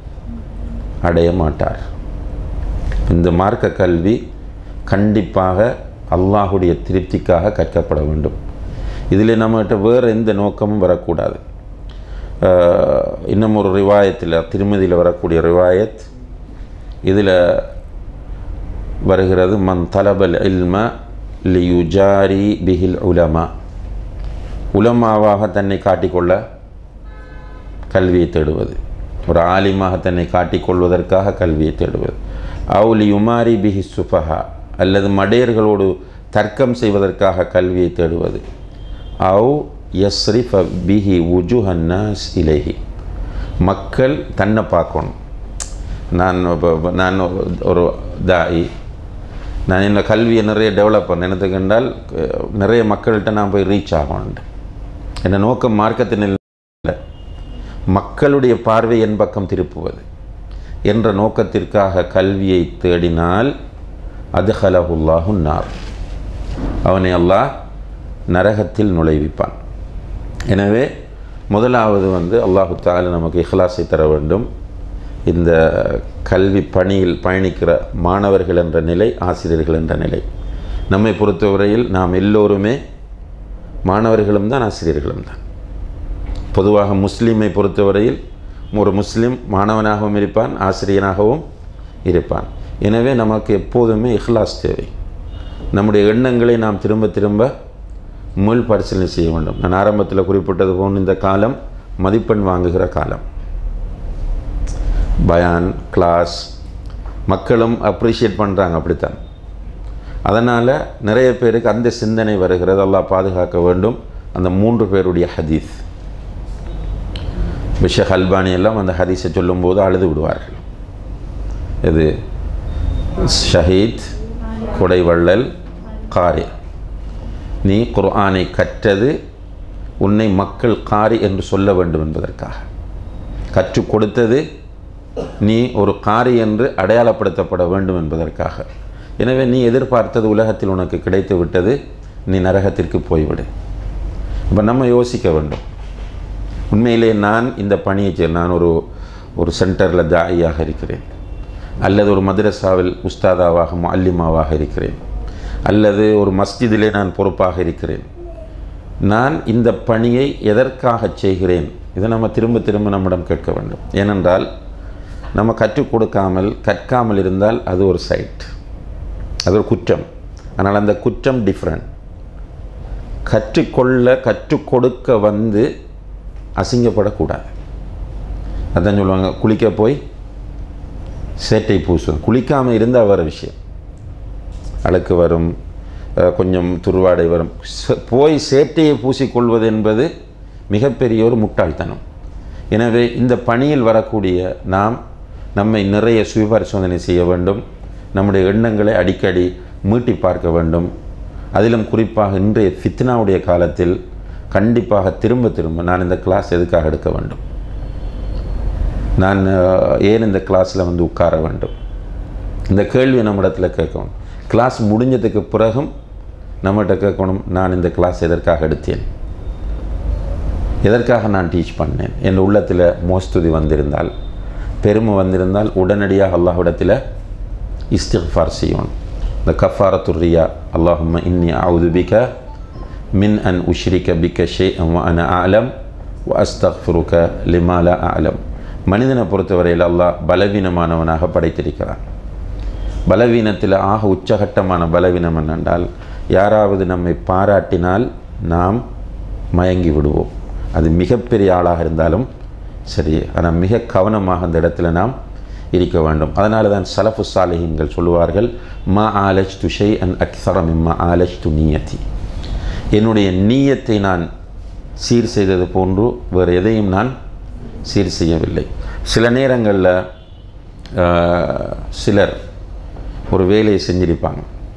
அடைய மாட்டார் இந்த மார்க்க கல்வி கண்டிப்பாக அல்லாஹுடைய திருப்திக்காக கற்கப்பட வேண்டும் இதில் நம்மகிட்ட வேறு எந்த நோக்கமும் வரக்கூடாது ஆஹ், இன்னும் ஒரு ரிவாயத்தில் திருமதியில் வரக்கூடிய ரிவாயத் இதில் வருகிறது மன் தலபல் இல்ம லியுஜாரி பிஹில் உலமா உலமாவாக தன்னை காட்டிக்கொள்ள கல்வியை தேடுவது ஒரு ஆலிமாக தன்னை காட்டிக்கொள்வதற்காக கல்வியை தேடுவது அவுலி உமாரி பிஹி சுஃபஹா அல்லது மடையர்களோடு தர்க்கம் செய்வதற்காக கல்வியை தேடுவது அவு யஸ்ரிஃப பிஹி உஜுஹன்னாஸ் இலேஹி மக்கள் தன்னை பார்க்கணும் நான் இப்ப- நான் ஒரு- ஒரு தாயி நான் இந்த கல்வியை நிறைய டெவலப் பண்ண எனக்கு கண்டால் அஹ், நிறைய மக்கள்கிட்ட நான் போய் ரீச் ஆகணும் என்ன நோக்கம் மார்க்கத்தின் இல்லை மக்களுடைய பார்வை என் பக்கம் திருப்புவது என்ற நோக்கத்திற்காக கல்வியை தேடினால் அது ஹலஹுல்லாஹு நார் அவனை அல்லாஹ் நரகத்தில் நுழைவிப்பான் எனவே முதலாவது வந்து அல்லாஹு தாலா நமக்கு இஹ்லாஸை தர வேண்டும் இந்த கல்வி பணியில் பயணிக்கிற மாணவர்கள் என்ற நிலை ஆசிரியர்கள் என்ற நிலை நம்மை பொறுத்தவரையில் நாம் எல்லோருமே மாணவர்களும் தான் ஆசிரியர்களும் தான் பொதுவாக முஸ்லீமை பொறுத்தவரையில் ஒரு முஸ்லீம் மாணவனாகவும் இருப்பான் ஆசிரியனாகவும் இருப்பான் எனவே நமக்கு எப்போதுமே இஹ்லாஸ் தேவை நம்முடைய எண்ணங்களை நாம் திரும்ப திரும்ப முள் பரிசீலனை செய்ய வேண்டும் நான் ஆரம்பத்தில் குறிப்பிட்டது போன்று இந்த காலம் மதிப்பெண் வாங்குகிற காலம் பயான் கிளாஸ் மக்களும் அப்ரிஷியேட் பண்ணுறாங்க அப்படித்தான் அதனால் நிறைய பேருக்கு அந்த சிந்தனை வருகிறது அல்லாஹ் பாதுகாக்க வேண்டும் அந்த மூன்று பேருடைய ஹதீஸ் விஷக் அல்பானி எல்லாம் அந்த ஹதீஸை சொல்லும்போது அழுது விடுவார்கள் இது ஷஹீத் குடைவள்ளல் காரி நீ குர்ஆனை கற்றது உன்னை மக்கள் காரி என்று சொல்ல வேண்டும் என்பதற்காக கற்றுக் கொடுத்தது நீ ஒரு காரி என்று அடையாளப்படுத்தப்பட வேண்டும் என்பதற்காக எனவே நீ எதிர்பார்த்தது உலகத்தில் உனக்கு கிடைத்து விட்டது நீ நரகத்திற்கு போய்விடு இப்போ நம்ம யோசிக்க வேண்டும் உண்மையிலே நான் இந்த பணியை செய்ய நான் ஒரு ஒரு சென்டரில் தாயியாக இருக்கிறேன் அல்லது ஒரு மദ്രസാவில் உஸ்தாதாவாக அல்லிமாவாக இருக்கிறேன் அல்லது ஒரு மஸ்ஜிதிலே நான் பொறுப்பாக இருக்கிறேன் நான் இந்த பணியை எதற்காக செய்கிறேன் இதை நம்ம திரும்ப திரும்ப நம்மிடம் கேட்க வேண்டும் ஏனென்றால் நம்ம கற்றுக் கொடுக்காமல் கற்காமல் இருந்தால் அது ஒரு சைட் அது ஒரு குற்றம் ஆனால் அந்த குற்றம் டிஃப்ரெண்ட் கற்றுக்கொள்ள கற்றுக் கொடுக்க வந்து அசிங்கப்படக்கூடாது அதான் சொல்லுவாங்க குளிக்க போய் சேட்டை பூசும் குளிக்காமல் இருந்தால் வேறு விஷயம் அழுக்கு வரும் அஹ், கொஞ்சம் துருவாடை வரும் ச- போய் சேட்டையை பூசிக்கொள்வது என்பது மிகப்பெரிய ஒரு முட்டாள்தனம் எனவே இந்த பணியில் வரக்கூடிய நாம் நம்மை நிறைய சுயபரிசோதனை செய்ய வேண்டும் நம்முடைய எண்ணங்களை அடிக்கடி மீட்டி பார்க்க வேண்டும் அதிலும் குறிப்பாக இன்றைய ஃபித்னாவுடைய காலத்தில் கண்டிப்பாக திரும்ப திரும்ப நான் இந்த கிளாஸ் எதுக்காக எடுக்க வேண்டும் நான் அஹ், ஏன் இந்த கிளாஸில் வந்து உட்கார வேண்டும் இந்த கேள்வி நம்மிடத்தில் கேட்கணும் கிளாஸ் முடிஞ்சதுக்கு பிறகும் நம்மகிட்ட கேட்கணும் நான் இந்த கிளாஸ் எதற்காக எடுத்தேன் எதற்காக நான் டீச் பண்ணேன் என் உள்ளத்தில் மோஸ்துதி வந்திருந்தால் பெருமை வந்திருந்தால் உடனடியாக அல்லாஹ்விடத்தில் இஸ்திஃபார் செய்யணும் இந்த கஃபாரத்து ரியா அல்லாஹும்ம இன்னி அவுது பிக மின் அன் உஷ்ரிக பிக்க ஷே அன ஆலம் வ அஸ்தஃபிருக்க லிமாலா ஆலம் மனிதனை பொறுத்தவரையில் அல்லாஹ் பலவீனமானவனாக படைத்திருக்கிறான் பலவீனத்தில் ஆக உச்சகட்டமான பலவீனம் என்னென்றால் யாராவது நம்மை பாராட்டினால் நாம் மயங்கி விடுவோம் அது மிகப்பெரிய ஆளாக இருந்தாலும் சரி ஆனால் மிக கவனமாக அந்த இடத்துல நாம் இருக்க வேண்டும் அதனால தான் சலஃபு சாலிஹீன்கள் சொல்லுவார்கள் மா ஆலஜ் துஷை அன் அக்ஸரம் இம்மா ஆலஜ் து நீயத்தி என்னுடைய நீயத்தை நான் சீர் செய்தது போன்று வேறு எதையும் நான் சீர் செய்யவில்லை சில நேரங்களில் சிலர் ஒரு வேலையை செஞ்சிருப்பாங்க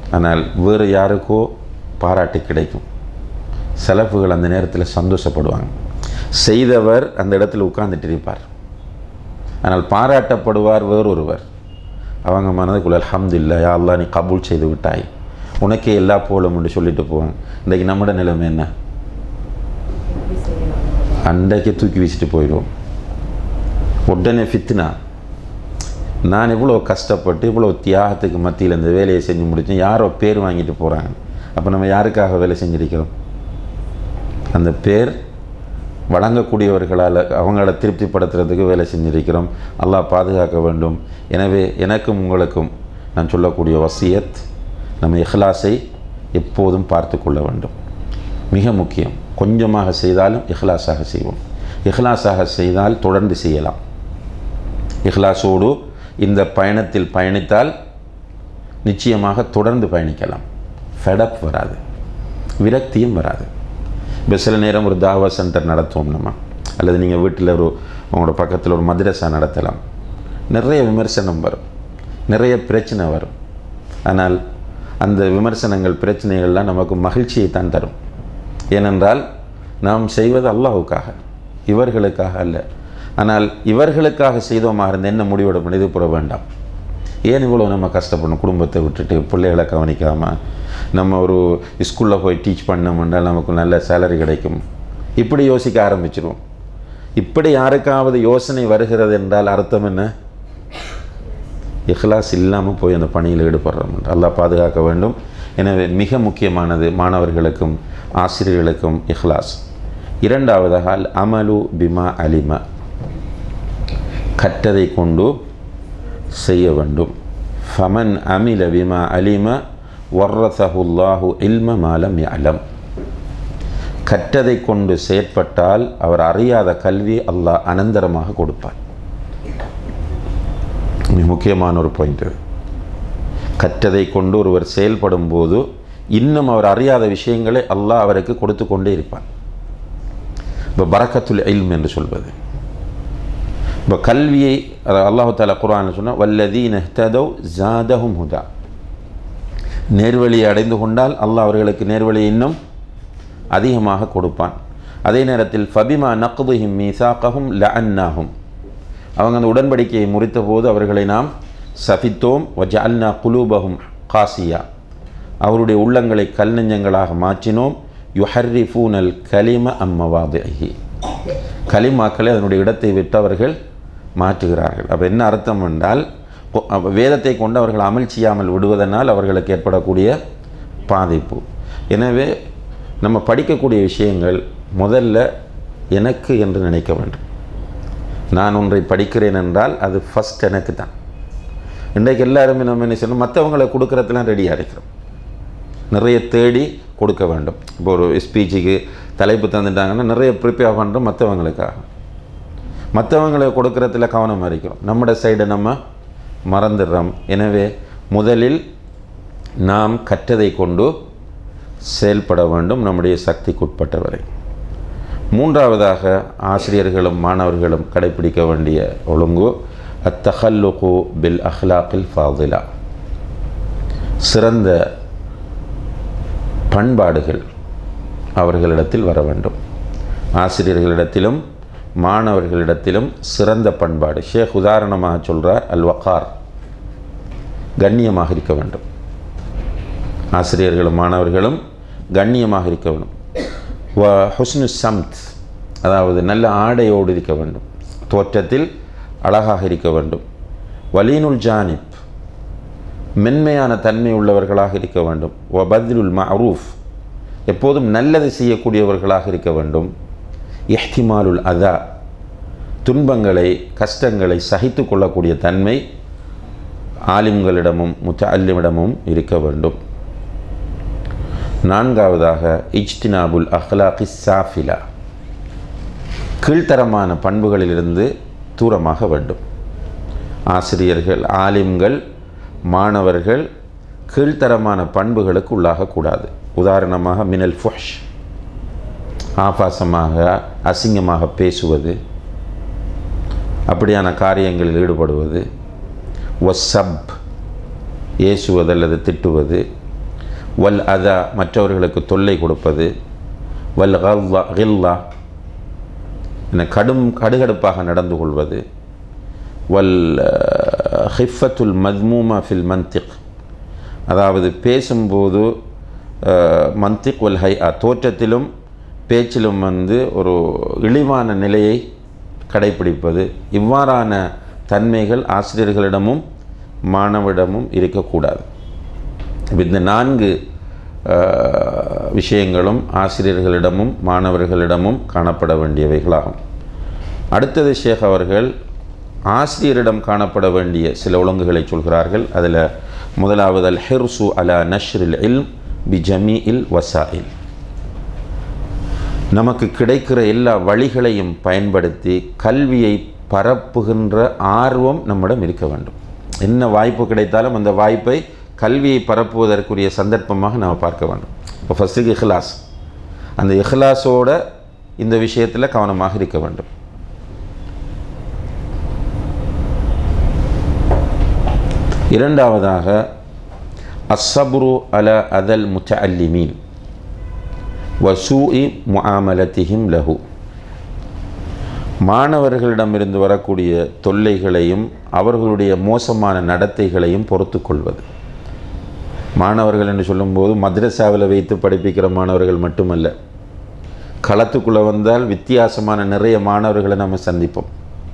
ஆனால் வேறு யாருக்கோ பாராட்டு கிடைக்கும் செலவுகள் அந்த நேரத்தில் சந்தோஷப்படுவாங்க செய்தவர் அந்த இடத்துல உட்கார்ந்துட்டு இருப்பார் ஆனால் பாராட்டப்படுவார் வேறொருவர் அவங்க மனதுக்குள்ள அல்ஹம்துலில்லாஹ் யா அல்லாஹ் நீ கபூல் செய்து விட்டாய் உனக்கே எல்லா போலும் என்று சொல்லிட்டு போவாங்க இன்றைக்கு நம்மட நிலைமை என்ன எப்படி செய்யலாம் அன்றைக்கே தூக்கி வீசிட்டு போயிடுவோம் உடனே ஃபித்னா நான் இவ்வளோ கஷ்டப்பட்டு இவ்வளோ தியாகத்துக்கு மத்தியில் இந்த வேலையை செஞ்சு முடித்தேன் யாரோ பேர் வாங்கிட்டு போகிறாங்க அப்போ நம்ம யாருக்காக வேலை செஞ்சிருக்கிறோம் அந்த பேர் வழங்கக்கூடியவர்களால் அவங்கள திருப்திப்படுத்துறதுக்கு வேலை செஞ்சிருக்கிறோம் அல்லாஹ் பாதுகாக்க வேண்டும் எனவே எனக்கும் உங்களுக்கும் நான் சொல்லக்கூடிய வசியத் நம்ம இஹ்லாஸை எப்போதும் பார்த்து கொள்ள வேண்டும் மிக முக்கியம் கொஞ்சமாக செய்தாலும் இஹ்லாஸாக செய்வோம் இஹ்லாஸாக செய்தால் தொடர்ந்து செய்யலாம் இஹ்லாஸோடு இந்த பயணத்தில் பயணித்தால் நிச்சயமாக தொடர்ந்து பயணிக்கலாம் ஃபெடப் வராது விரக்தியும் வராது இப்போ சில நேரம் ஒரு தாவா சென்டர் நடத்துவோம் நம்ம அல்லது நீங்கள் வீட்டில் ஒரு உங்களோட பக்கத்தில் ஒரு மദ്രസா நடத்தலாம் நிறைய விமர்சனம் வரும் நிறைய பிரச்சனை வரும் ஆனால் அந்த விமர்சனங்கள் பிரச்சனைகள்லாம் நமக்கு மகிழ்ச்சியை தான் தரும் ஏனென்றால் நாம் செய்வது அல்லாஹுக்காக இவர்களுக்காக அல்ல ஆனால் இவர்களுக்காக செய்தோமா இருந்த என்ன முடிவெடுப்போம் இது புற வேண்டாம் ஏன் இவ்வளோ நம்ம கஷ்டப்படணும் குடும்பத்தை விட்டுட்டு பிள்ளைகளை கவனிக்காமல் நம்ம ஒரு ஸ்கூலில் போய் டீச் பண்ணோம்னால் நமக்கு நல்ல சேலரி கிடைக்கும் இப்படி யோசிக்க ஆரம்பிச்சிருவோம் இப்படி யாருக்காவது யோசனை வருகிறது என்றால் அர்த்தம் என்ன இஹ்லாஸ் இல்லாமல் போய் அந்த பணியில் ஈடுபடுறோம் என்று அல்லாஹ் பாதுகாக்க வேண்டும் எனவே மிக முக்கியமானது மாணவர்களுக்கும் ஆசிரியர்களுக்கும் இஹ்லாஸ் இரண்டாவதாக அல் அமலு பிமா அலிம கற்றதை கொண்டு செய்ய வேண்டும் ஃபமன் அமில பிமா அலிம வர்ரசஹுல்லாஹு இல்ம மாலம் யலம் கற்றதை கொண்டு செயற்பட்டால் அவர் அறியாத கல்வி அல்லாஹ் அனந்தரமாக கொடுப்பார் மிக முக்கியமான ஒரு பாயிண்ட் இது கற்றதை கொண்டு ஒருவர் செயல்படும் போது இன்னும் அவர் அறியாத விஷயங்களை அல்லாஹ் அவருக்கு கொடுத்து கொண்டே இருப்பான் இப்போ பரக்கத்துல் இல்ம் என்று சொல்வது இப்போ கல்வியை அல்லாஹு தாலா குரான் சொன்னால் வல்லதீன ஹதவ் ஜாதஹும் ஹுதா நேர்வழியை அடைந்து கொண்டால் அல்லாஹ் அவர்களுக்கு நேர்வழியை இன்னும் அதிகமாக கொடுப்பான் அதே நேரத்தில் ஃபபிமா நக்துஹிம் மீசாக்கஹும் லஅன்னாஹும் அவங்க அந்த உடன்படிக்கையை முறித்த போது அவர்களை நாம் சபித்தோம் வஜஅல்னா குலூபஹும் காசியா அவருடைய உள்ளங்களை கல் நெஞ்சங்களாக மாற்றினோம் யுஹர்ரிஃபூனல் கலிம அம்மவாதிஹி கலிமாக்களை அதனுடைய இடத்தை விட்டு அவர்கள் மாற்றுகிறார்கள் அப்போ என்ன அர்த்தம் என்றால் கொ- அப்ப வேதத்தை கொண்டு அவர்கள் அமல் செய்யாமல் விடுவதனால் அவர்களுக்கு ஏற்படக்கூடிய பாதிப்பு எனவே நம்ம படிக்கக்கூடிய விஷயங்கள் முதல்ல எனக்கு என்று நினைக்க வேண்டும் நான் ஒன்றை படிக்கிறேன் என்றால் அது ஃபஸ்ட் எனக்கு தான் இன்றைக்கு எல்லாருமே நம்ம என்ன செய்யணும் மற்றவங்களை கொடுக்கறதுலாம் ரெடியாக இருக்கிறோம் நிறைய தேடி கொடுக்க வேண்டும் இப்போ ஒரு ஸ்பீச்சுக்கு தலைப்பு தந்துட்டாங்கன்னா நிறைய ப்ரிப்பேர் பண்ணுறோம் மற்றவங்களுக்காக மற்றவங்களை கொடுக்கறதுல கவனம் இருக்கிறோம் நம்மட சைடை நம்ம மறந்துடுறோம் எனவே முதலில் நாம் கற்றதை கொண்டு செயல்பட வேண்டும் நம்முடைய சக்திக்குட்பட்டவரை மூன்றாவதாக ஆசிரியர்களும் மாணவர்களும் கடைப்பிடிக்க வேண்டிய ஒழுங்கு அத்தஹல்லுகு பில் அஹ்லாக்கில் ஃபாதிலா சிறந்த பண்பாடுகள் அவர்களிடத்தில் வர வேண்டும் ஆசிரியர்களிடத்திலும் மாணவர்களிடத்திலும் சிறந்த பண்பாடு ஷேக் உதாரணமாக சொல்கிறார் அல் வகார் கண்ணியமாக இருக்க வேண்டும் ஆசிரியர்களும் மாணவர்களும் கண்ணியமாக இருக்க வேண்டும் வ ஹுஸ்னு சம்த் அதாவது நல்ல ஆடையோடு இருக்க வேண்டும் தோற்றத்தில் அழகாக இருக்க வேண்டும் வலீனுல் ஜானிப் மென்மையான தன்மை உள்ளவர்களாக இருக்க வேண்டும் வ பத்லுல் மஅரூஃப் எப்போதும் நல்லதை செய்யக்கூடியவர்களாக இருக்க வேண்டும் இஹ்திமாலுல் அதா துன்பங்களை கஷ்டங்களை சகித்து கொள்ளக்கூடிய தன்மை ஆலிம்களிடமும் முத்தல்லிமிடமும் இருக்க வேண்டும் நான்காவதாக இஜ்தினாபுல் அஹ்லாகி சாஃபிலா கீழ்த்தரமான பண்புகளிலிருந்து தூரமாக வேண்டும் ஆசிரியர்கள் ஆலிம்கள் மாணவர்கள் கீழ்த்தரமான பண்புகளுக்கு உள்ளாகக்கூடாது உதாரணமாக மினல் ஃபுஷ் ஆபாசமாக அசிங்கமாக பேசுவது அப்படியான காரியங்களில் ஈடுபடுவது ஒசப் ஏசுவது அல்லது திட்டுவது வல் அதா மற்றவர்களுக்கு தொல்லை கொடுப்பது வல் கல்லா கில்லா என கடும் கடுகடுப்பாக நடந்து கொள்வது வல் ஹிஃபத்துல் மத்மூமா ஃபில் மந்திக் அதாவது பேசும்போது அஹ், மந்திக் வல் ஹை தோற்றத்திலும் பேச்சிலும் வந்து ஒரு இழிவான நிலையை கடைப்பிடிப்பது இவ்வாறான தன்மைகள் ஆசிரியர்களிடமும் மாணவரிடமும் இருக்கக்கூடாது இப்ப இந்த நான்கு அஹ், விஷயங்களும் ஆசிரியர்களிடமும் மாணவர்களிடமும் காணப்பட வேண்டியவைகளாகும் அடுத்தது ஷேக் அவர்கள் ஆசிரியரிடம் காணப்பட வேண்டிய சில ஒழுங்குகளை சொல்கிறார்கள் அதில் முதலாவது அல் ஹிர்சு அலா நஷ்ரில் இல் பி ஜமீ இல் வசாயில் நமக்கு கிடைக்கிற எல்லா வழிகளையும் பயன்படுத்தி கல்வியை பரப்புகின்ற ஆர்வம் நம்மிடம் இருக்க வேண்டும் என்ன வாய்ப்பு கிடைத்தாலும் அந்த வாய்ப்பை கல்வியை பரப்புவதற்குரிய சந்தர்ப்பமாக நாம் பார்க்க வேண்டும் இப்போ ஃபஸ்ட்டுக்கு இஹ்லாஸ் அந்த இஹ்லாஸோட இந்த விஷயத்தில் கவனமாக இருக்க வேண்டும் இரண்டாவதாக அஸ்ஸபுரு அல அதல் முத்தஅல்லிமீன் வசூஇ முஆமலத்திஹிம் லஹு மாணவர்களிடமிருந்து வரக்கூடிய தொல்லைகளையும் அவர்களுடைய மோசமான நடத்தைகளையும் பொறுத்து கொள்வது மாணவர்கள் என்று சொல்லும்போது மദ്രസാவில் வைத்து படிப்பிக்கிற மாணவர்கள் மட்டுமல்ல களத்துக்குள்ளே வந்தால் வித்தியாசமான நிறைய மாணவர்களை நம்ம சந்திப்போம்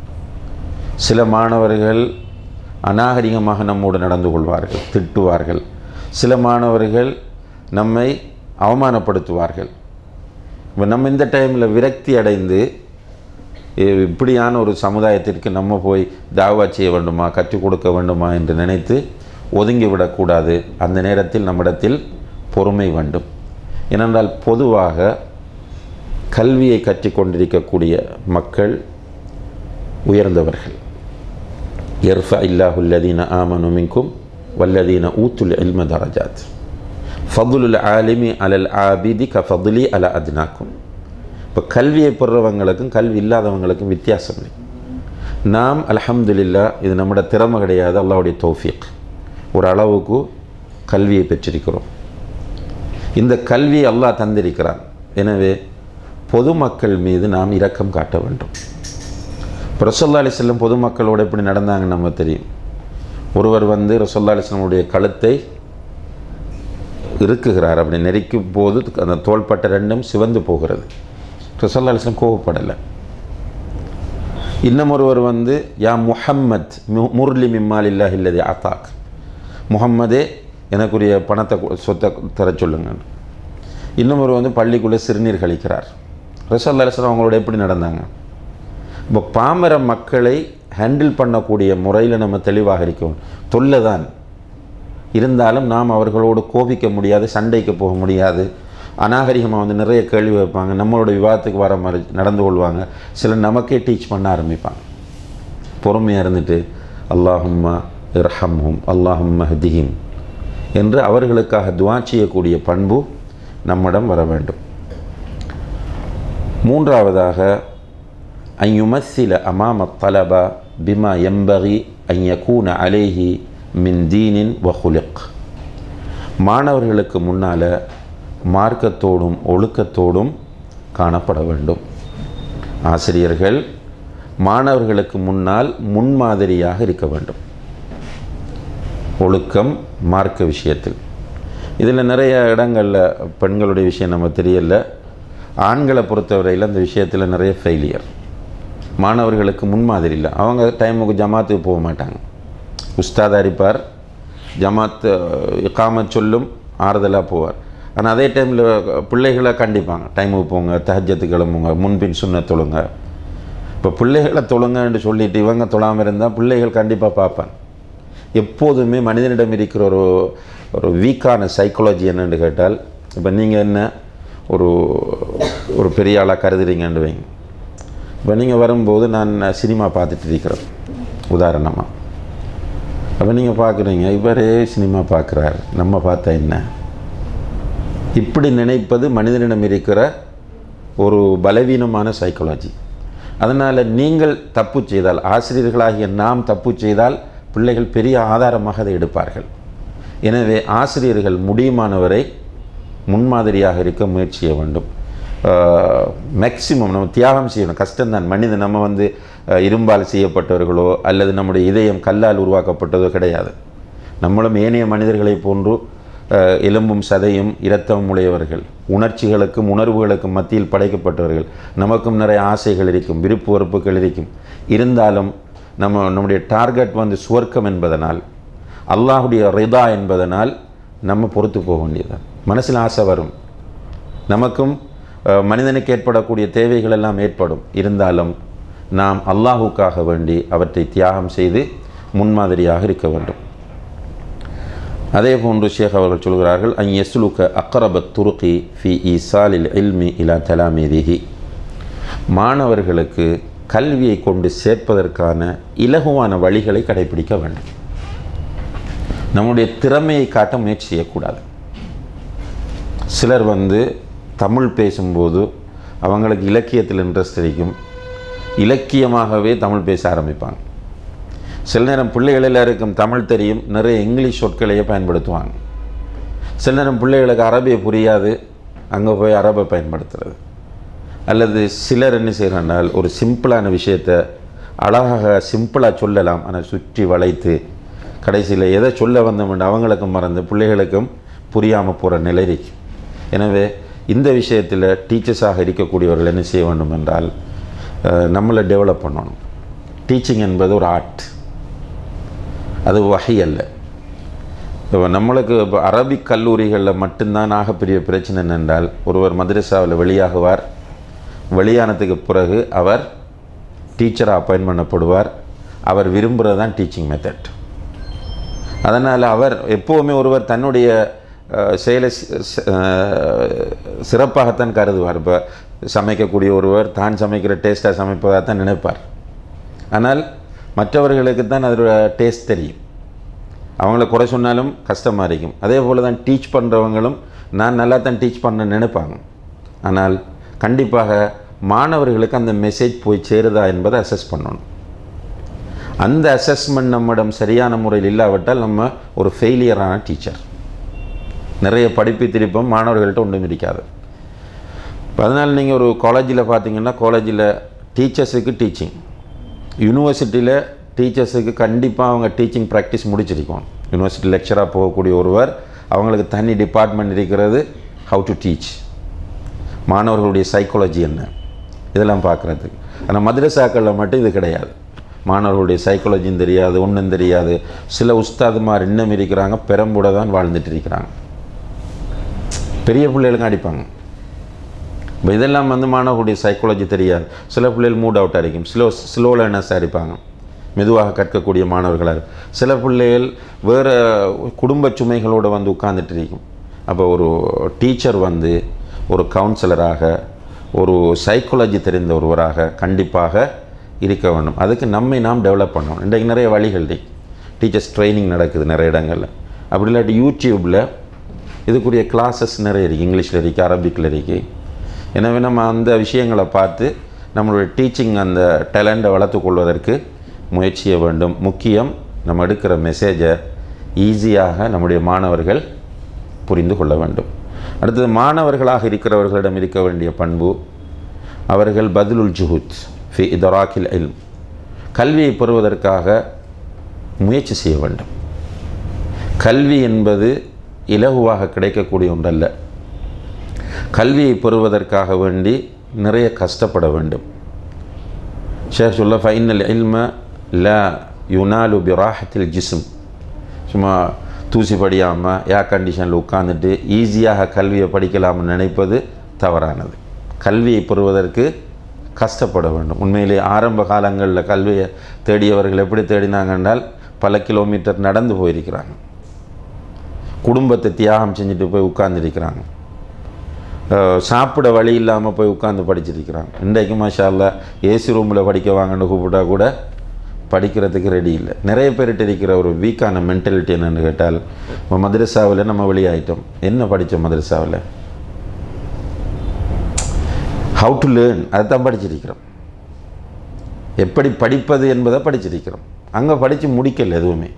சில மாணவர்கள் அநாகரிகமாக நம்மோடு நடந்து கொள்வார்கள் திட்டுவார்கள் சில மாணவர்கள் நம்மை அவமானப்படுத்துவார்கள் இப்போ நம்ம இந்த டைமில் விரக்தி அடைந்து இ- இப்படியான ஒரு சமுதாயத்திற்கு நம்ம போய் தாவா செய்ய வேண்டுமா கற்றுக் கொடுக்க வேண்டுமா என்று நினைத்து ஒதுங்கி விடக்கூடாது அந்த நேரத்தில் நம்மிடத்தில் பொறுமை வேண்டும் ஏனென்றால் பொதுவாக கல்வியை கற்றுக்கொண்டிருக்கக்கூடிய மக்கள் உயர்ந்தவர்கள் يرفع الله الذين آمنوا منكم والذين أوتوا العلم درجات فضل العالم على العابد كفضلي على أدناكم இப்போ கல்வியை பெறுறவங்களுக்கும் கல்வி இல்லாதவங்களுக்கும் வித்தியாசம் இல்லை நாம் அல்ஹம்துலில்லா இது நம்முடைய திறமை கிடையாது அல்லாஹ்வுடைய தௌஃபீக் ஒரு அளவுக்கு கல்வியை பெற்றிருக்கிறோம் இந்த கல்வியை அல்லாஹ் தந்திருக்கிறான் எனவே பொதுமக்கள் மீது நாம் இரக்கம் காட்ட வேண்டும் இப்போ ரசோல்லா அலிஸ்லம் பொதுமக்களோடு எப்படி நடந்தாங்கன்னு நம்ம தெரியும் ஒருவர் வந்து ரசோல்லா அலிஸ்லமுடைய கழுத்தை இருக்குகிறார் அப்படி நெரிக்கும் போது அந்த தோள்பட்ட ரெண்டும் சிவந்து போகிறது ரசோல்லா அலிஸ்லம் கோவப்படலை இன்னும் ஒருவர் வந்து யா முஹம்மத் மு- முர்லி மிம்மால் இல்லா இல்லதி ஆத்தாக் முஹம்மதே எனக்குரிய பணத்தை கொ- சொத்தை தர சொல்லுங்க இன்னும் ஒரு வந்து பள்ளிக்குள்ளே சிறுநீர் கழிக்கிறார் ரசோல்லா அலிஸ்லாம் அவங்களோட எப்படி நடந்தாங்க இப்போ பாமர மக்களை ஹேண்டில் பண்ணக்கூடிய முறையில் நம்ம தெளிவாக இருக்கணும் தொல்லை தான் இருந்தாலும் நாம் அவர்களோடு கோபிக்க முடியாது சண்டைக்கு போக முடியாது அநாகரிகமாக வந்து நிறைய கேள்வி வைப்பாங்க நம்மளோட விவாதத்துக்கு வர மாதிரி நடந்து கொள்வாங்க சிலர் நமக்கே டீச் பண்ண ஆரம்பிப்பாங்க பொறுமையாக இருந்துட்டு அல்லாஹும்மா இர்ஹம்ஹும் அல்லாஹும்ம ஹதிஹிம் என்று அவர்களுக்காக துவா செய்யக்கூடிய பண்பு நம்மிடம் வர வேண்டும் மூன்றாவதாக أن يمثل أمام الطلبة بما ينبغي أن يكون عليه من دين وخلق மாணவர்களுக்கு முன்னால் மார்க்கத்தோடும் ஒழுக்கத்தோடும் காணப்பட வேண்டும் ஆசிரியர்கள் மாணவர்களுக்கு முன்னால் முன்மாதிரியாக இருக்க வேண்டும் ஒழுக்கம் மார்க்க விஷயத்தில் இதில் நிறைய இடங்களில் பெண்களுடைய விஷயம் நம்ம தெரியல ஆண்களை பொறுத்தவரையில் அந்த விஷயத்தில் நிறைய ஃபெயிலியர் மாணவர்களுக்கு முன்மாதிரி இல்லை அவங்க டைமுக்கு ஜமாத்துக்கு போக மாட்டாங்க உஸ்தாத் அரிப்பார் ஜமாத் இக்காமத் சொல்லும் ஆறுதலாக போவார் ஆனால் அதே டைமில் பிள்ளைகளை கண்டிப்பாங்க டைமுக்கு போங்க தஹஜத்துக்கு கிளம்புங்க முன்பின் சுண்ண தொழுங்க இப்போ பிள்ளைகளை தொழுங்கன்னு சொல்லிட்டு இவங்க தொழாமல் இருந்தால் பிள்ளைகள் கண்டிப்பாக பார்ப்பாங்க எப்போதுமே மனிதனிடம் இருக்கிற ஒரு ஒரு வீக்கான சைக்காலஜி என்னன்னு கேட்டால் இப்போ நீங்கள் என்ன ஒரு ஒரு பெரிய ஆளாக கருதுறீங்கன்னு வைங்க இப்போ நீங்கள் வரும்போது நான் சினிமா பார்த்துட்டு இருக்கிறேன் உதாரணமாக அப்போ நீங்கள் பார்க்குறீங்க இவரே சினிமா பார்க்குறாரு நம்ம பார்த்தா என்ன இப்படி நினைப்பது மனிதனிடம் இருக்கிற ஒரு பலவீனமான சைக்காலஜி அதனால் நீங்கள் தப்பு செய்தால் ஆசிரியர்களாகிய நாம் தப்பு செய்தால் பிள்ளைகள் பெரிய ஆதாரமாக அதை எடுப்பார்கள் எனவே ஆசிரியர்கள் முடியுமானவரை முன்மாதிரியாக இருக்க முயற்சி செய்ய வேண்டும் மேக்சிமம் நம்ம தியாகம் செய்யணும் கஷ்டம்தான் மனிதன் நம்ம வந்து அஹ், இரும்பால் செய்யப்பட்டவர்களோ அல்லது நம்முடைய இதயம் கல்லால் உருவாக்கப்பட்டதோ கிடையாது நம்மளும் ஏனைய மனிதர்களைப் போன்று அஹ், எலும்பும் சதையும் இரத்தமும் உடையவர்கள் உணர்ச்சிகளுக்கும் உணர்வுகளுக்கும் மத்தியில் படைக்கப்பட்டவர்கள் நமக்கும் நிறைய ஆசைகள் இருக்கும் விருப்பு வெறுப்புகள் இருக்கும் இருந்தாலும் நம்ம நம்முடைய டார்கெட் வந்து சுவர்க்கம் என்பதனால் அல்லாஹுடைய ரிதா என்பதனால் நம்ம பொறுத்து போக வேண்டியதுதான் மனசில் ஆசை வரும் நமக்கும் அஹ், மனிதனுக்கு ஏற்படக்கூடிய தேவைகள் எல்லாம் ஏற்படும் இருந்தாலும் நாம் அல்லாஹுக்காக வேண்டி அவற்றை தியாகம் செய்து முன்மாதிரியாக இருக்க வேண்டும் அதே போன்று ஷேக் அவர்கள் சொல்கிறார்கள் அன் யஸ்லுக்க அக்ரபத் துருக்கி ஃபி ஈசாலில் இல்மி இலா தலாமீதிஹி மாணவர்களுக்கு கல்வியை கொண்டு சேர்ப்பதற்கான இலகுவான வழிகளை கடைபிடிக்க வேண்டும் நம்முடைய திறமையை காட்ட முயற்சி செய்யக்கூடாது சிலர் வந்து தமிழ் பேசும்போது அவங்களுக்கு இலக்கியத்தில் இன்ட்ரெஸ்ட் இருக்கும் இலக்கியமாகவே தமிழ் பேச ஆரம்பிப்பாங்க சில நேரம் பிள்ளைகள் எல்லாருக்கும் தமிழ் தெரியும் நிறைய இங்கிலீஷ் சொற்களையே பயன்படுத்துவாங்க சில நேரம் பிள்ளைகளுக்கு அரபியை புரியாது அங்கே போய் அரபை பயன்படுத்துறது அல்லது சிலர் என்ன செய்கிறானால் ஒரு சிம்பிளான விஷயத்தை அழகாக சிம்பிளாக சொல்லலாம் ஆனால் சுற்றி வளைத்து கடைசியில் எதை சொல்ல வந்தோம்னு அவங்களுக்கும் மறந்து பிள்ளைகளுக்கும் புரியாமல் போகிற நிலை இருக்கு எனவே இந்த விஷயத்தில் டீச்சர்ஸாக இருக்கக்கூடியவர்கள் என்ன செய்ய வேண்டும் என்றால் அஹ், நம்மளை டெவலப் பண்ணணும் டீச்சிங் என்பது ஒரு ஆர்ட் அது வகை அல்ல இப்போ நம்மளுக்கு இப்போ அரபிக் கல்லூரிகளில் மட்டும்தான் ஆகப்பெரிய பிரச்சனை என்னென்றால் ஒருவர் மദ്രസാவில் வெளியாகுவார் வெளியானதுக்கு பிறகு அவர் டீச்சராக அப்பாயின்ட் பண்ணப்படுவார் அவர் விரும்புகிறது தான் டீச்சிங் மெத்தட் அதனால் அவர் எப்போவுமே ஒருவர் தன்னுடைய அஹ், செயலை சி- சி- அஹ், சிறப்பாகத்தான் கருதுவார் இப்போ சமைக்கக்கூடிய ஒருவர் தான் சமைக்கிற டேஸ்ட்டாக சமைப்பதாக தான் நினைப்பார் ஆனால் மற்றவர்களுக்கு தான் அதோட டேஸ்ட் தெரியும் அவங்கள குறை சொன்னாலும் கஷ்டமாக இருக்கும் அதே போல் தான் டீச் பண்ணுறவங்களும் நான் நல்லா தான் டீச் பண்ண நினைப்பாங்க ஆனால் கண்டிப்பாக மாணவர்களுக்கு அந்த மெசேஜ் போய் சேருதா என்பதை அசஸ் பண்ணணும் அந்த அசஸ்மெண்ட் நம்மிடம் சரியான முறையில் இல்லாவிட்டால் நம்ம ஒரு ஃபெயிலியரான டீச்சர் நிறைய படிப்பு திருப்பம் மாணவர்கள்ட்ட ஒன்றும் இருக்காது இப்போ அதனால் நீங்கள் ஒரு காலேஜில் பார்த்தீங்கன்னா காலேஜில் டீச்சர்ஸுக்கு டீச்சிங் யூனிவர்சிட்டியில் டீச்சர்ஸுக்கு கண்டிப்பாக அவங்க டீச்சிங் ப்ராக்டிஸ் முடிச்சிருக்கோம் யூனிவர்சிட்டி லெக்சராக போகக்கூடிய ஒருவர் அவங்களுக்கு தனி டிபார்ட்மெண்ட் இருக்கிறது ஹவு டு டீச் மாணவர்களுடைய சைக்காலஜி என்ன இதெல்லாம் பார்க்குறதுக்கு ஆனால் மദ്രസാக்களில் மட்டும் இது கிடையாது மாணவர்களுடைய சைக்காலஜியும் தெரியாது ஒன்றும் தெரியாது சில உஸ்தாதுமார் இன்னும் இருக்கிறாங்க பெரம்புட தான் வாழ்ந்துட்டு இருக்கிறாங்க பெரிய பிள்ளைகளுக்கும் அடிப்பாங்க இப்போ இதெல்லாம் வந்து மாணவர்களுடைய சைக்காலஜி தெரியாது சில பிள்ளைகள் மூட் அவுட்டாக இருக்கும் ஸ்லோ ஸ்லோ லேர்னர்ஸாக அடிப்பாங்க மெதுவாக கற்கக்கூடிய மாணவர்களாக இருக்கும் சில பிள்ளைகள் வேறு குடும்ப சுமைகளோடு வந்து உட்கார்ந்துட்டு இருக்கும் அப்போ ஒரு டீச்சர் வந்து ஒரு கவுன்சிலராக ஒரு சைக்காலஜி தெரிந்த ஒருவராக கண்டிப்பாக இருக்க வேண்டும் அதுக்கு நம்மை நாம் டெவலப் பண்ணணும் இன்றைக்கு நிறைய வழிகள் இருக்கு டீச்சர்ஸ் ட்ரைனிங் நடக்குது நிறைய இடங்களில் அப்படி இல்லாட்டி யூடியூப்பில் இதுக்குரிய கிளாஸஸ் நிறைய இருக்குது இங்கிலீஷில் இருக்குது அரபிக்கில் இருக்குது எனவே நம்ம அந்த விஷயங்களை பார்த்து நம்மளுடைய டீச்சிங் அந்த டேலண்ட்டை வளர்த்துக் கொள்வதற்கு முயற்சி செய்ய வேண்டும் முக்கியம் நம்ம எடுக்கிற மெசேஜை ஈஸியாக நம்முடைய மாணவர்கள் புரிந்து கொள்ள வேண்டும் அடுத்தது மாணவர்களாக இருக்கிறவர்களிடம் இருக்க வேண்டிய பண்பு அவர்கள் பதிலுல் ஜுஹுத் ஃபி இதராக்கில் இல்ம் கல்வியை பெறுவதற்காக முயற்சி செய்ய வேண்டும் கல்வி என்பது இலகுவாக கிடைக்கக்கூடிய ஒன்றல்ல கல்வியை பெறுவதற்காக வேண்டி நிறைய கஷ்டப்பட வேண்டும் ஷேக் சொல்ல ஃபைனல் இல்ம ல யுனாலு பிராஹத்தில் ஜிஸ்ம் சும்மா தூசி படியாமல் ஏர் கண்டிஷனில் உட்காந்துட்டு ஈஸியாக கல்வியை படிக்கலாம்னு நினைப்பது தவறானது கல்வியை பெறுவதற்கு கஷ்டப்பட வேண்டும் உண்மையிலே ஆரம்ப காலங்களில் கல்வியை தேடியவர்கள் எப்படி தேடினாங்க என்றால் பல கிலோமீட்டர் நடந்து போயிருக்கிறாங்க குடும்பத்தை தியாகம் செஞ்சுட்டு போய் உட்கார்ந்துருக்கிறாங்க அஹ் சாப்பிட வழி இல்லாமல் போய் உட்காந்து படிச்சிருக்கிறாங்க இன்றைக்கு மாஷா அல்லா ஏசி ரூமில் படிக்க வாங்கன்னு கூப்பிட்டா கூட படிக்கிறதுக்கு ரெடி இல்லை நிறைய பேர்கிட்ட இருக்கிற ஒரு வீக்கான மென்டாலிட்டி என்னென்னு கேட்டால் இப்போ மദ്രസാவில் நம்ம வெளியாயிட்டோம் என்ன படித்தோம் மദ്രസാவில் ஹவு டு லேர்ன் அதை தான் படிச்சிருக்கிறோம் எப்படி படிப்பது என்பதை படிச்சிருக்கிறோம் அங்கே படித்து முடிக்கல எதுவுமே